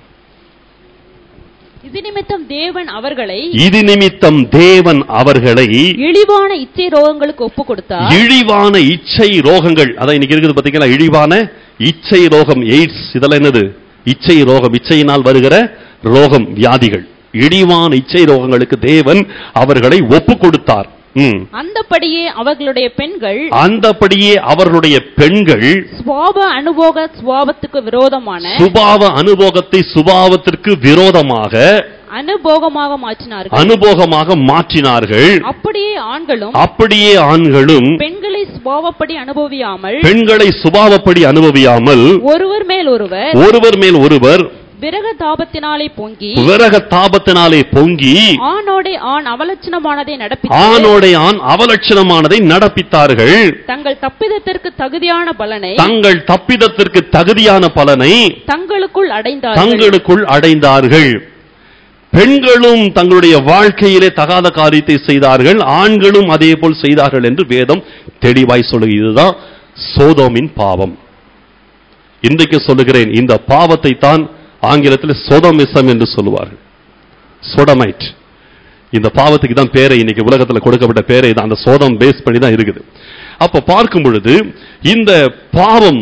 இது நிமித்தம் தேவன் அவர்களை இது நிமித்தம் தேவன் அவர்களை இழிவான இச்சை ரோகங்களுக்கு ஒப்பு கொடுத்தார் இழிவான இச்சை ரோகங்கள் அதான் இன்னைக்கு இருக்குது பாத்தீங்களா இழிவான இச்சை ரோகம் எய்ட்ஸ் இதெல்லாம் என்னது இச்சை ரோகம் இச்சையினால் வருகிற ரோகம் வியாதிகள் இழிவான இச்சை ரோகங்களுக்கு தேவன் அவர்களை ஒப்பு கொடுத்தார் ம். அந்தபடியே அவர்களுடைய பெண்கள் அந்தபடியே அவர்களுடைய பெண்கள் சுவாப அனுபோக சுவாபத்துக்கு விரோதமான சுபாவ அனுபோகத்தை சுபாவத்திற்கு விரோதமாக அனுபோகமாக மாற்றினார்கள் அனுபோகமாக மாற்றினார்கள் அப்படியே ஆண்களும் அப்படியே ஆண்களும் பெண்களை சுபாவப்படி அனுபவியாமல் பெண்களை சுபாவப்படி அனுபவியாமல் ஒருவர் மேல் ஒருவர் ஒருவர் மேல் ஒருவர் விரக தாபத்தினாலே பொங்கி விரக தாபத்தினாலே பொங்கி ஆணோடே ஆண் அவலட்சணமானதை நடப்பி ஆணோடைய ஆண் அவலட்சணமானதை நடப்பித்தார்கள் தங்கள் தப்பிதத்திற்கு தகுதியான பலனை தங்கள் தப்பிதத்திற்கு தகுதியான பலனை தங்களுக்குள் அடைந்தார்கள் தங்களுக்குள் அடைந்தார்கள் பெண்களும் தங்களுடைய வாழ்க்கையிலே தகாத காரியத்தை செய்தார்கள் ஆண்களும் அதே போல் செய்தார்கள் என்று வேதம் தெளிவாய் சொல்லுகிறது இதுதான் சோதோமின் பாவம் இன்றைக்கு சொல்லுகிறேன் இந்த பாவத்தை தான் ஆங்கிலத்தில் சோதோமிசம் என்று சொல்லுவார்கள் சோடமைட் இந்த பாவத்துக்கு தான் பேரை இன்னைக்கு உலகத்தில் கொடுக்கப்பட்ட பேரை தான் அந்த சோதம் பேஸ் பண்ணி தான் இருக்குது அப்ப பார்க்கும் பொழுது இந்த பாவம்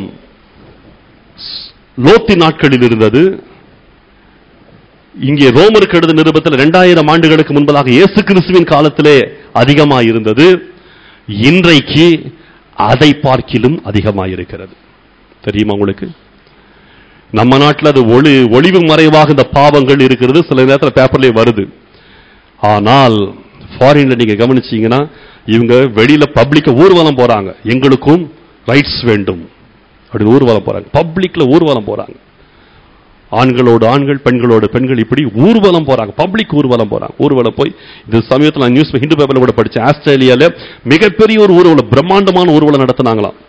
லோத்தி நாட்களில் இருந்தது இங்கே ரோமருக்கு எழுத நிருபத்தில் இரண்டாயிரம் ஆண்டுகளுக்கு முன்பதாக இயேசு கிறிஸ்துவின் காலத்திலே அதிகமாக இருந்தது இன்றைக்கு அதை பார்க்கிலும் அதிகமாக இருக்கிறது தெரியுமா உங்களுக்கு நம்ம நாட்டில் அது ஒளி ஒளிவு மறைவாக இந்த பாவங்கள் இருக்கிறது சில நேரத்தில் பேப்பர்லயே வருது ஆனால் ஃபாரின்ல நீங்க கவனிச்சீங்கன்னா இவங்க வெளியில பப்ளிக்க ஊர்வலம் போறாங்க எங்களுக்கும் ரைட்ஸ் வேண்டும் அப்படி ஊர்வலம் போறாங்க பப்ளிக்ல ஊர்வலம் போறாங்க ஆண்களோடு ஆண்கள் பெண்களோடு பெண்கள் இப்படி ஊர்வலம் போறாங்க பப்ளிக் ஊர்வலம் போறாங்க ஊர்வலம் போய் இந்த சமயத்தில் நான் நியூஸ் ஹிந்து பேப்பர்ல கூட படிச்சேன் ஆஸ்திரேலியால மிகப்பெரிய ஒரு ஊர்வலம் பிரம்மாண்டமான ஊர்வலம் நடத்தினாங்களாம்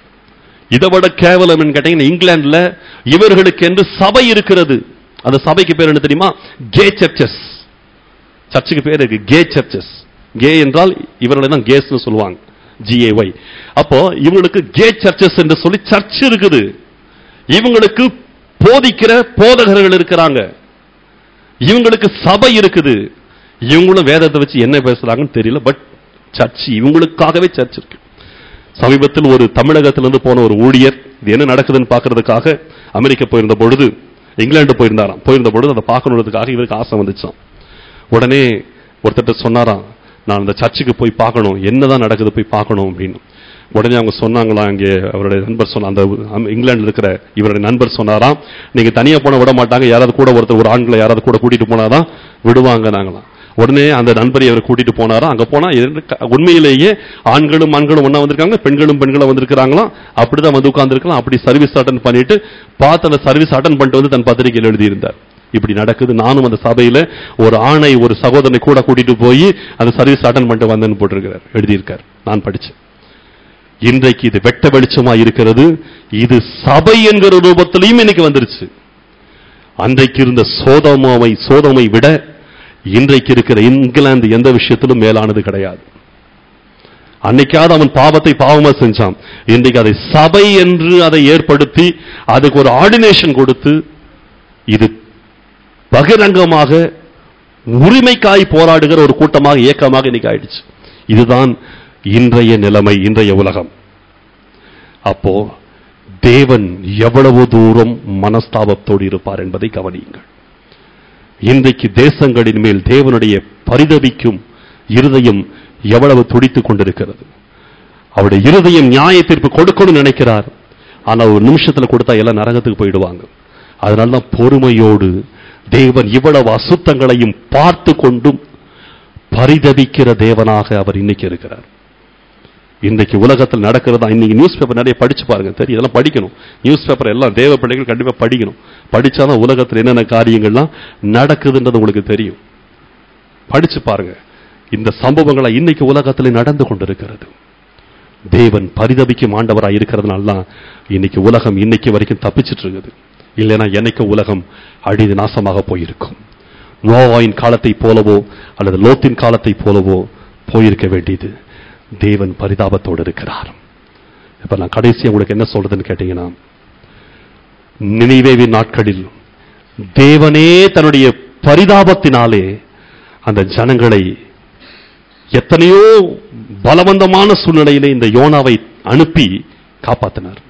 இதை விட கேவலம் கேட்டீங்கன்னா இங்கிலாந்துல இவர்களுக்கு என்று சபை இருக்கிறது அந்த சபைக்கு பேர் என்ன தெரியுமா கே சர்ச்சஸ் சர்ச்சுக்கு பேர் இருக்கு கே சர்ச்சஸ் கே என்றால் இவர்களை தான் கேஸ்னு சொல்லுவாங்க ஜிஏஒய் அப்போ இவங்களுக்கு கே சர்ச்சஸ் என்று சொல்லி சர்ச் இருக்குது இவங்களுக்கு போதிக்கிற போதகர்கள் இருக்கிறாங்க இவங்களுக்கு சபை இருக்குது இவங்களும் வேதத்தை வச்சு என்ன பேசுறாங்கன்னு தெரியல பட் சர்ச் இவங்களுக்காகவே சர்ச் இருக்கு சமீபத்தில் ஒரு தமிழகத்திலிருந்து போன ஒரு ஊழியர் இது என்ன நடக்குதுன்னு பார்க்கறதுக்காக அமெரிக்கா போயிருந்த பொழுது இங்கிலாந்து போயிருந்தாராம் போயிருந்த பொழுது அதை பார்க்கணுன்றதுக்காக இவருக்கு ஆசை வந்துச்சாம் உடனே ஒருத்தர் சொன்னாராம் நான் அந்த சர்ச்சுக்கு போய் பார்க்கணும் என்னதான் நடக்குது போய் பார்க்கணும் அப்படின்னு உடனே அவங்க சொன்னாங்களாம் இங்கே அவருடைய நண்பர் சொன்ன அந்த அம்- இங்கிலாந்துல இருக்கிற இவருடைய நண்பர் சொன்னாராம் நீங்க தனியா போன விட மாட்டாங்க யாராவது கூட ஒருத்தர் ஒரு ஆண்களை யாராவது கூட கூட்டிட்டு போனாதான் விடுவாங்க நாங்களாம் உடனே அந்த நண்பரை அவர் கூட்டிட்டு போனாராம் அங்க போனா இரண்டு க- உண்மையிலேயே ஆண்களும் ஆண்களும் ஒண்ணா வந்திருக்காங்க பெண்களும் பெண்களும் வந்திருக்கிறாங்களாம் அப்படிதான் வந்து உட்கார்ந்துருக்கலாம் அப்படி சர்வீஸ் அட்டன் பண்ணிட்டு பார்த்து அந்த சர்வீஸ் அட்டன் பண்ணிட்டு வந்து தன் பத்திரிகையில் எழுதியிருந்தார் இப்படி நடக்குது நானும் அந்த சபையில ஒரு ஆணை ஒரு சகோதரனை கூட கூட்டிட்டு போய் அந்த சர்வீஸ் அட்டன் பண்ணிட்டு வந்தேன்னு போட்டிருக்கிறார் எழுதியிருக்கார் நான் படிச்சேன் இன்றைக்கு இது வெட்ட வெளிச்சமா இருக்கிறது இது சபை என்கிற ரூபத்திலையும் இன்னைக்கு வந்துருச்சு அன்றைக்கு இருந்த சோதமாவை சோதமை விட இன்றைக்கு இருக்கிற இங்கிலாந்து எந்த விஷயத்திலும் மேலானது கிடையாது அன்னைக்காவது அவன் பாவத்தை பாவமா செஞ்சான் இன்றைக்கு அதை சபை என்று அதை ஏற்படுத்தி அதுக்கு ஒரு ஆர்டினேஷன் கொடுத்து இது பகிரங்கமாக உரிமைக்காய் போராடுகிற ஒரு கூட்டமாக இயக்கமாக இன்னைக்கு ஆயிடுச்சு இதுதான் இன்றைய நிலைமை இன்றைய உலகம் அப்போ தேவன் எவ்வளவு தூரம் மனஸ்தாபத்தோடு இருப்பார் என்பதை கவனியுங்கள் இன்றைக்கு தேசங்களின் மேல் தேவனுடைய பரிதவிக்கும் இருதயம் எவ்வளவு துடித்துக் கொண்டிருக்கிறது அவருடைய இருதயம் நியாய தீர்ப்பு கொடுக்கணும்னு நினைக்கிறார் ஆனா ஒரு நிமிஷத்துல கொடுத்தா எல்லாம் நரகத்துக்கு போயிடுவாங்க அதனால தான் பொறுமையோடு தேவன் இவ்வளவு அசுத்தங்களையும் பார்த்து கொண்டும் பரிதவிக்கிற தேவனாக அவர் இன்னைக்கு இருக்கிறார் இன்றைக்கு உலகத்தில் நடக்கிறதா இன்னைக்கு நியூஸ் பேப்பர் நிறைய படிச்சு பாருங்க தெரியும் இதெல்லாம் படிக்கணும் நியூஸ் பேப்பர் எல்லாம் தேவ பிள்ளைகள் கண்டிப்பா படிக்கணும் படிச்சாதான் உலகத்தில் என்னென்ன காரியங்கள்லாம் நடக்குதுன்றது உங்களுக்கு தெரியும் படிச்சு பாருங்க இந்த சம்பவங்களை இன்னைக்கு உலகத்தில் நடந்து கொண்டிருக்கிறது தேவன் பரிதபிக்கும் ஆண்டவராய் இருக்கிறதுனால தான் இன்னைக்கு உலகம் இன்னைக்கு வரைக்கும் தப்பிச்சிட்டு இருக்குது இல்லைன்னா என்னைக்கும் உலகம் அழிது நாசமாக போயிருக்கும் நோவாயின் காலத்தை போலவோ அல்லது லோத்தின் காலத்தை போலவோ போயிருக்க வேண்டியது தேவன் பரிதாபத்தோடு இருக்கிறார் இப்ப நான் கடைசியா உங்களுக்கு என்ன சொல்றதுன்னு கேட்டீங்கன்னா நினைவேவின் நாட்களில் தேவனே தன்னுடைய பரிதாபத்தினாலே அந்த ஜனங்களை எத்தனையோ பலவந்தமான சூழ்நிலையிலே இந்த யோனாவை அனுப்பி காப்பாத்தினார்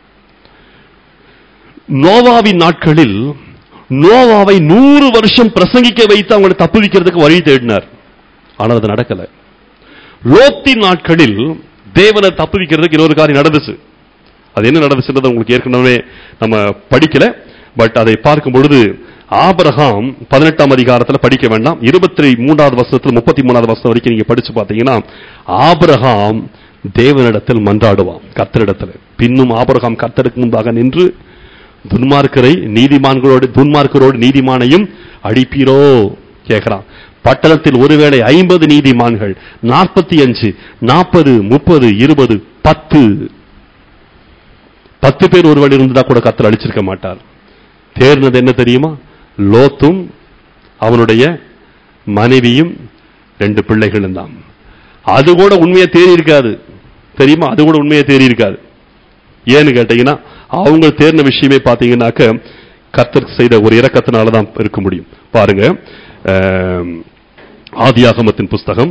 நோவாவின் நாட்களில் நோவாவை நூறு வருஷம் பிரசங்கிக்க வைத்து அவங்களை தப்புவிக்கிறதுக்கு வழி தேடினார் ஆனால் அது நடக்கல லோத்தின் நாட்களில் தேவனை தப்புவிக்கிறதுக்கு இன்னொரு காரியம் நடந்துச்சு அது என்ன நடந்துச்சுன்றது உங்களுக்கு ஏற்கனவே நம்ம படிக்கல பட் அதை பார்க்கும் பொழுது ஆபிரகாம் பதினெட்டாம் அதிகாரத்துல படிக்க வேண்டாம் இருபத்தி மூன்றாவது வருஷத்துல முப்பத்தி மூணாவது வருஷம் வரைக்கும் நீங்க படிச்சு பார்த்தீங்கன்னா ஆபிரகாம் தேவனிடத்தில் மன்றாடுவான் கர்த்தரிடத்துல பின்னும் ஆபிரகாம் கர்த்தருக்கு முன்பாக நின்று துன்மார்க்கரை நீதிமான்களோடு துன்மார்க்கரோடு நீதிமானையும் அழிப்பீரோ கேட்கிறான் பட்டணத்தில் ஒருவேளை ஐம்பது நீதிமான்கள் நாற்பத்தி அஞ்சு நாற்பது முப்பது இருபது பத்து பத்து பேர் ஒருவன் இருந்தா கூட கத்தர் அழிச்சிருக்க மாட்டார் தேர்னது என்ன தெரியுமா லோத்தும் அவனுடைய மனைவியும் ரெண்டு பிள்ளைகளும் தான் அது கூட உண்மையா தேறி இருக்காது தெரியுமா அது கூட உண்மையா தேறி இருக்காது ஏன்னு கேட்டீங்கன்னா அவங்க தேர்ந்த விஷயமே பார்த்தீங்கன்னாக்க கர்த்தர் செய்த ஒரு இரக்கத்தினால தான் இருக்க முடியும் பாருங்க ஆம், ஆதியாகமத்தின் புஸ்தகம்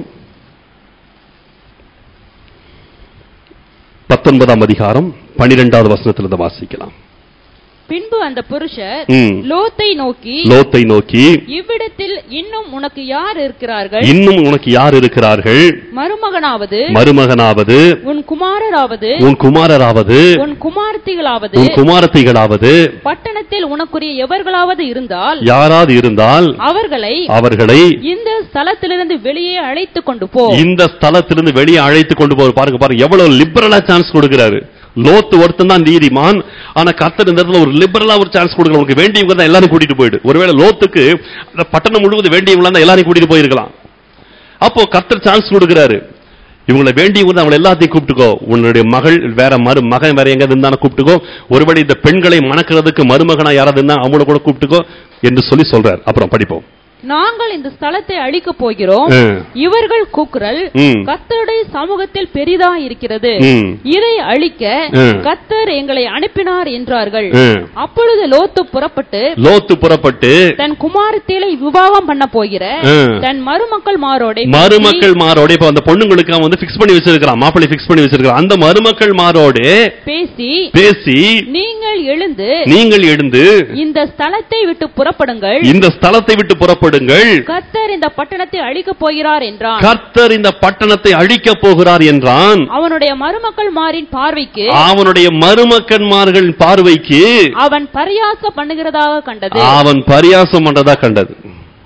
பத்தொன்பதாம் அதிகாரம் பனிரெண்டாவது வசனத்துல இருந்து வாசிக்கலாம் பின்பு அந்த புருஷர் ம். லோத்தை நோக்கி லோத்தை நோக்கி இவ்விடத்தில் இன்னும் உனக்கு யார் இருக்கிறார்கள் இன்னும் உனக்கு யார் இருக்கிறார்கள் மருமகனாவது மருமகனாவது உன் குமாரராவது உன் குமாரராவது உன் குமார்த்திகளாவது உன் குமாரத்திகளாவது பட்டணத்தில் உனக்குரிய எவர்களாவது இருந்தால் யாராவது இருந்தால் அவர்களை அவர்களை இந்த ஸ்தலத்திலிருந்து வெளியே அழைத்து கொண்டு போ இந்த ஸ்தலத்திலிருந்து வெளியே அழைத்து கொண்டு போற பாருங்க பாருங்க எவ்வளவு லிபரலா சான்ஸ் கொடுக்கிறாரு லோத்து ஒருத்தன் தான் நீதிமான் ஆனா கர்த்தர் இந்த இடத்துல ஒரு லிபரலா ஒரு சான்ஸ் கொடுக்கல உனக்கு வேண்டியவங்க தான் எல்லாரும் கூட்டிட்டு போயிடு ஒருவேளை லோத்துக்கு அந்த பட்டணம் முழுவதும் வேண்டியவங்க தான் எல்லாரையும் கூட்டிட்டு போயிருக்கலாம் அப்போ கர்த்தர் சான்ஸ் கொடுக்கிறாரு இவங்களை வேண்டியவங்க அவங்களை எல்லாத்தையும் கூப்பிட்டுக்கோ உன்னுடைய மகள் வேற மரு மகன் வேற எங்க இருந்தாலும் கூப்பிட்டுக்கோ ஒருவேளை இந்த பெண்களை மணக்கிறதுக்கு மருமகனா யாராவது இருந்தா அவங்கள கூட கூப்பிட்டுக்கோ என்று சொல்லி சொல்றார் அப்புறம் படிப்போம் நாங்கள் இந்த ஸ்தலத்தை அழிக்க போகிறோம் ஆ. இவர்கள் கூக்குரல் ம். கர்த்தருடைய சமூகத்தில் பெரிதா இருக்கிறது ம். இதை அழிக்க ஆ. கர்த்தர் எங்களை அனுப்பினார் என்றார்கள் ஆ. அப்பொழுது லோத்து புறப்பட்டு லோத்து புறப்பட்டு தன் குமாரத்திலை விவாகம் பண்ண போகிற ஆ. தன் மருமக்கள் மாரோட மருமக்கள் மாரோட இப்ப அந்த பொண்ணுங்களுக்கு அவன் வந்து பிக்ஸ் பண்ணி வச்சிருக்கான் மாப்பிள்ளை பிக்ஸ் பண்ணி வச்சிருக்கான் அந்த மருமக்கள் மாரோடு பேசி பேசி நீங்கள் எழுந்து நீங்கள் எழுந்து இந்த ஸ்தலத்தை விட்டு புறப்படுங்கள் இந்த ஸ்தலத்தை விட்டு புறப்படுங்கள் கர்த்தர் இந்த பட்டணத்தை அழிக்கப் போகிறார் என்றான் கர்த்தர் இந்த பட்டணத்தை அழிக்கப் போகிறார் என்றான் அவனுடைய மருமக்கள் மாரின் பார்வைக்கு அவனுடைய மருமக்கன்மார்கள் பார்வைக்கு அவன் பரியாச பண்ணுகிறதாக கண்டது அவன் பரியாசம் பண்றதா கண்டது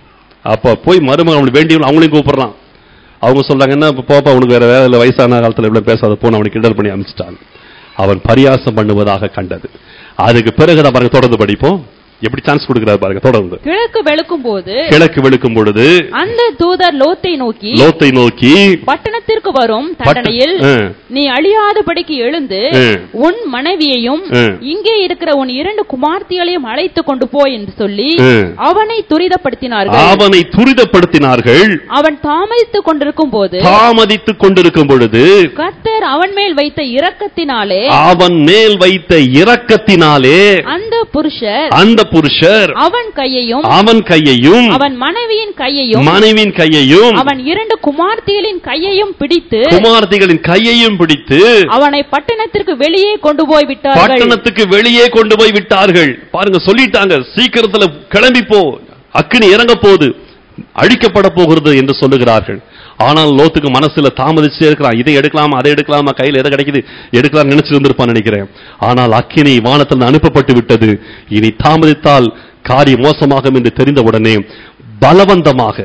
அப்ப போய் மருமகன் அவனுக்கு வேண்டியவன் அவங்களையும் கூப்பிடுறான் அவங்க சொல்றாங்க என்ன இப்ப போப்பா அவனுக்கு வேற வேலை இல்லை வயசான காலத்துல இவ்வளவு பேசாத போன அவனுக்கு கிண்டல் பண்ணி அனுப்பிச்சிட்டான் அவன் பரியாசம் பண்ணுவதாக கண்டது அதுக்கு பிறகு நான் பாருங்க தொடர்ந்து படிப்போம் எப்படி சான்ஸ் கொடுக்கிறாரு பாருங்க தொடர்ந்து கிழக்கு வெளுக்கும் போது கிழக்கு வெளுக்கும் பொழுது அந்த தூதர் லோத்தை நோக்கி லோத்தை நோக்கி பட்டணத்திற்கு வரும் தண்டனையில் ஆ. நீ அழியாதபடிக்கு எழுந்து ஆ. உன் மனைவியையும் ஆ. இங்கே இருக்கிற உன் இரண்டு குமார்த்திகளையும் அழைத்து கொண்டு போ என்று சொல்லி ஆ. அவனை துரிதப்படுத்தினார்கள் அவனை துரிதப்படுத்தினார்கள் அவன் தாமதித்துக் கொண்டிருக்கும் போது தாமதித்துக் கொண்டிருக்கும் பொழுது கர்த்தர் அவன் மேல் வைத்த இரக்கத்தினாலே அவன் மேல் வைத்த இரக்கத்தினாலே அந்த புருஷர் அந்த புருஷர் அவன் கையையும் அவன் கையையும் அவன் மனைவியின் கையையும் மனைவின் கையையும் அவன் இரண்டு குமார்த்திகளின் கையையும் பிடித்து குமார்த்திகளின் கையையும் பிடித்து அவனை பட்டணத்திற்கு வெளியே கொண்டு போய் விட்டார்கள் பட்டணத்துக்கு வெளியே கொண்டு போய் விட்டார்கள் பாருங்க சொல்லிட்டாங்க சீக்கிரத்துல கிளம்பி போ அக்கினி இறங்க போகுது அழிக்கப்பட போகிறது என்று சொல்லுகிறார்கள் ஆனால் லோத்துக்கு மனசுல தாமதிச்சே இருக்கிறான் இதை எடுக்கலாமா அதை எடுக்கலாமா கையில் எதை கிடைக்குது எடுக்கலாம் நினைச்சிருந்திருப்பான் நினைக்கிறேன் ஆனால் அக்கினி வானத்தில் அனுப்பப்பட்டு விட்டது இனி தாமதித்தால் காரியம் மோசமாகும் என்று தெரிந்தவுடனே பலவந்தமாக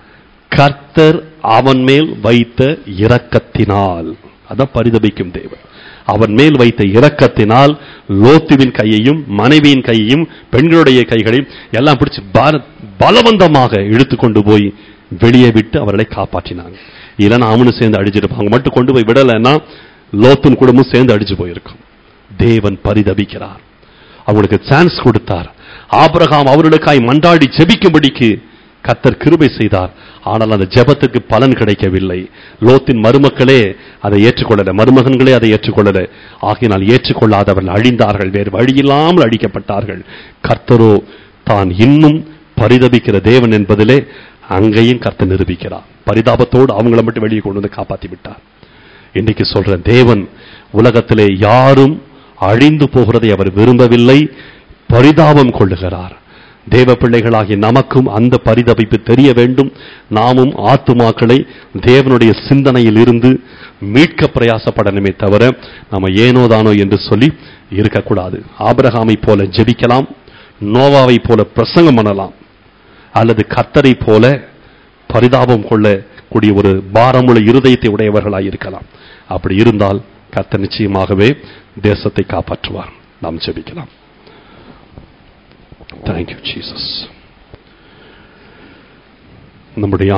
கர்த்தர் அவன் மேல் வைத்த இரக்கத்தினால் அதான் பரிதபிக்கும் தேவன் அவன் மேல் வைத்த இரக்கத்தினால் லோத்துவின் கையையும் மனைவியின் கையையும் பெண்களுடைய கைகளையும் எல்லாம் பிடிச்சு பார- பலவந்தமாக இழுத்து கொண்டு போய் வெளியே விட்டு அவர்களை காப்பாற்றினாங்க இல்லைன்னா அவனு சேர்ந்து அடிச்சிருப்பாங்க மட்டும் கொண்டு போய் விடலைன்னா லோத்தின் குடும்பம் சேர்ந்து அடிச்சு போயிருக்கும் தேவன் பரிதபிக்கிறார் அவங்களுக்கு சான்ஸ் கொடுத்தார் ஆபிரகாம் அவர்களுக்காய் மன்றாடி ஜெபிக்கும்படிக்கு கத்தர் கிருபை செய்தார் ஆனால் அந்த ஜெபத்துக்கு பலன் கிடைக்கவில்லை லோத்தின் மருமக்களே அதை ஏற்றுக்கொள்ளல மருமகன்களே அதை ஏற்றுக்கொள்ளல ஆகினால் ஏற்றுக்கொள்ளாதவர்கள் அழிந்தார்கள் வேறு வழியில்லாமல் அழிக்கப்பட்டார்கள் கர்த்தரோ தான் இன்னும் பரிதபிக்கிற தேவன் என்பதிலே அங்கேயும் கர்த்தர் நிரூபிக்கிறார் பரிதாபத்தோடு அவங்கள மட்டும் வெளியே கொண்டு வந்து காப்பாத்தி விட்டார் இன்னைக்கு சொல்றேன் தேவன் உலகத்திலே யாரும் அழிந்து போகிறதை அவர் விரும்பவில்லை பரிதாபம் கொள்ளுகிறார் தேவ பிள்ளைகளாகிய நமக்கும் அந்த பரிதபிப்பு தெரிய வேண்டும் நாமும் ஆத்துமாக்களை தேவனுடைய சிந்தனையில் இருந்து மீட்க பிரயாசப்படணுமே தவிர நம்ம ஏனோதானோ என்று சொல்லி இருக்கக்கூடாது ஆபிரகாமை போல ஜெபிக்கலாம் நோவாவை போல பிரசங்கம் பண்ணலாம் அல்லது கத்தரை போல பரிதாபம் கொள்ளக்கூடிய ஒரு பாரமுள்ள இருதயத்தை உடையவர்களாய் இருக்கலாம் அப்படி இருந்தால் கர்த்தர் நிச்சயமாகவே தேசத்தை காப்பாற்றுவார் நாம் ஜெபிக்கலாம் தேங்க்யூ ஜீசஸ் நம்முடைய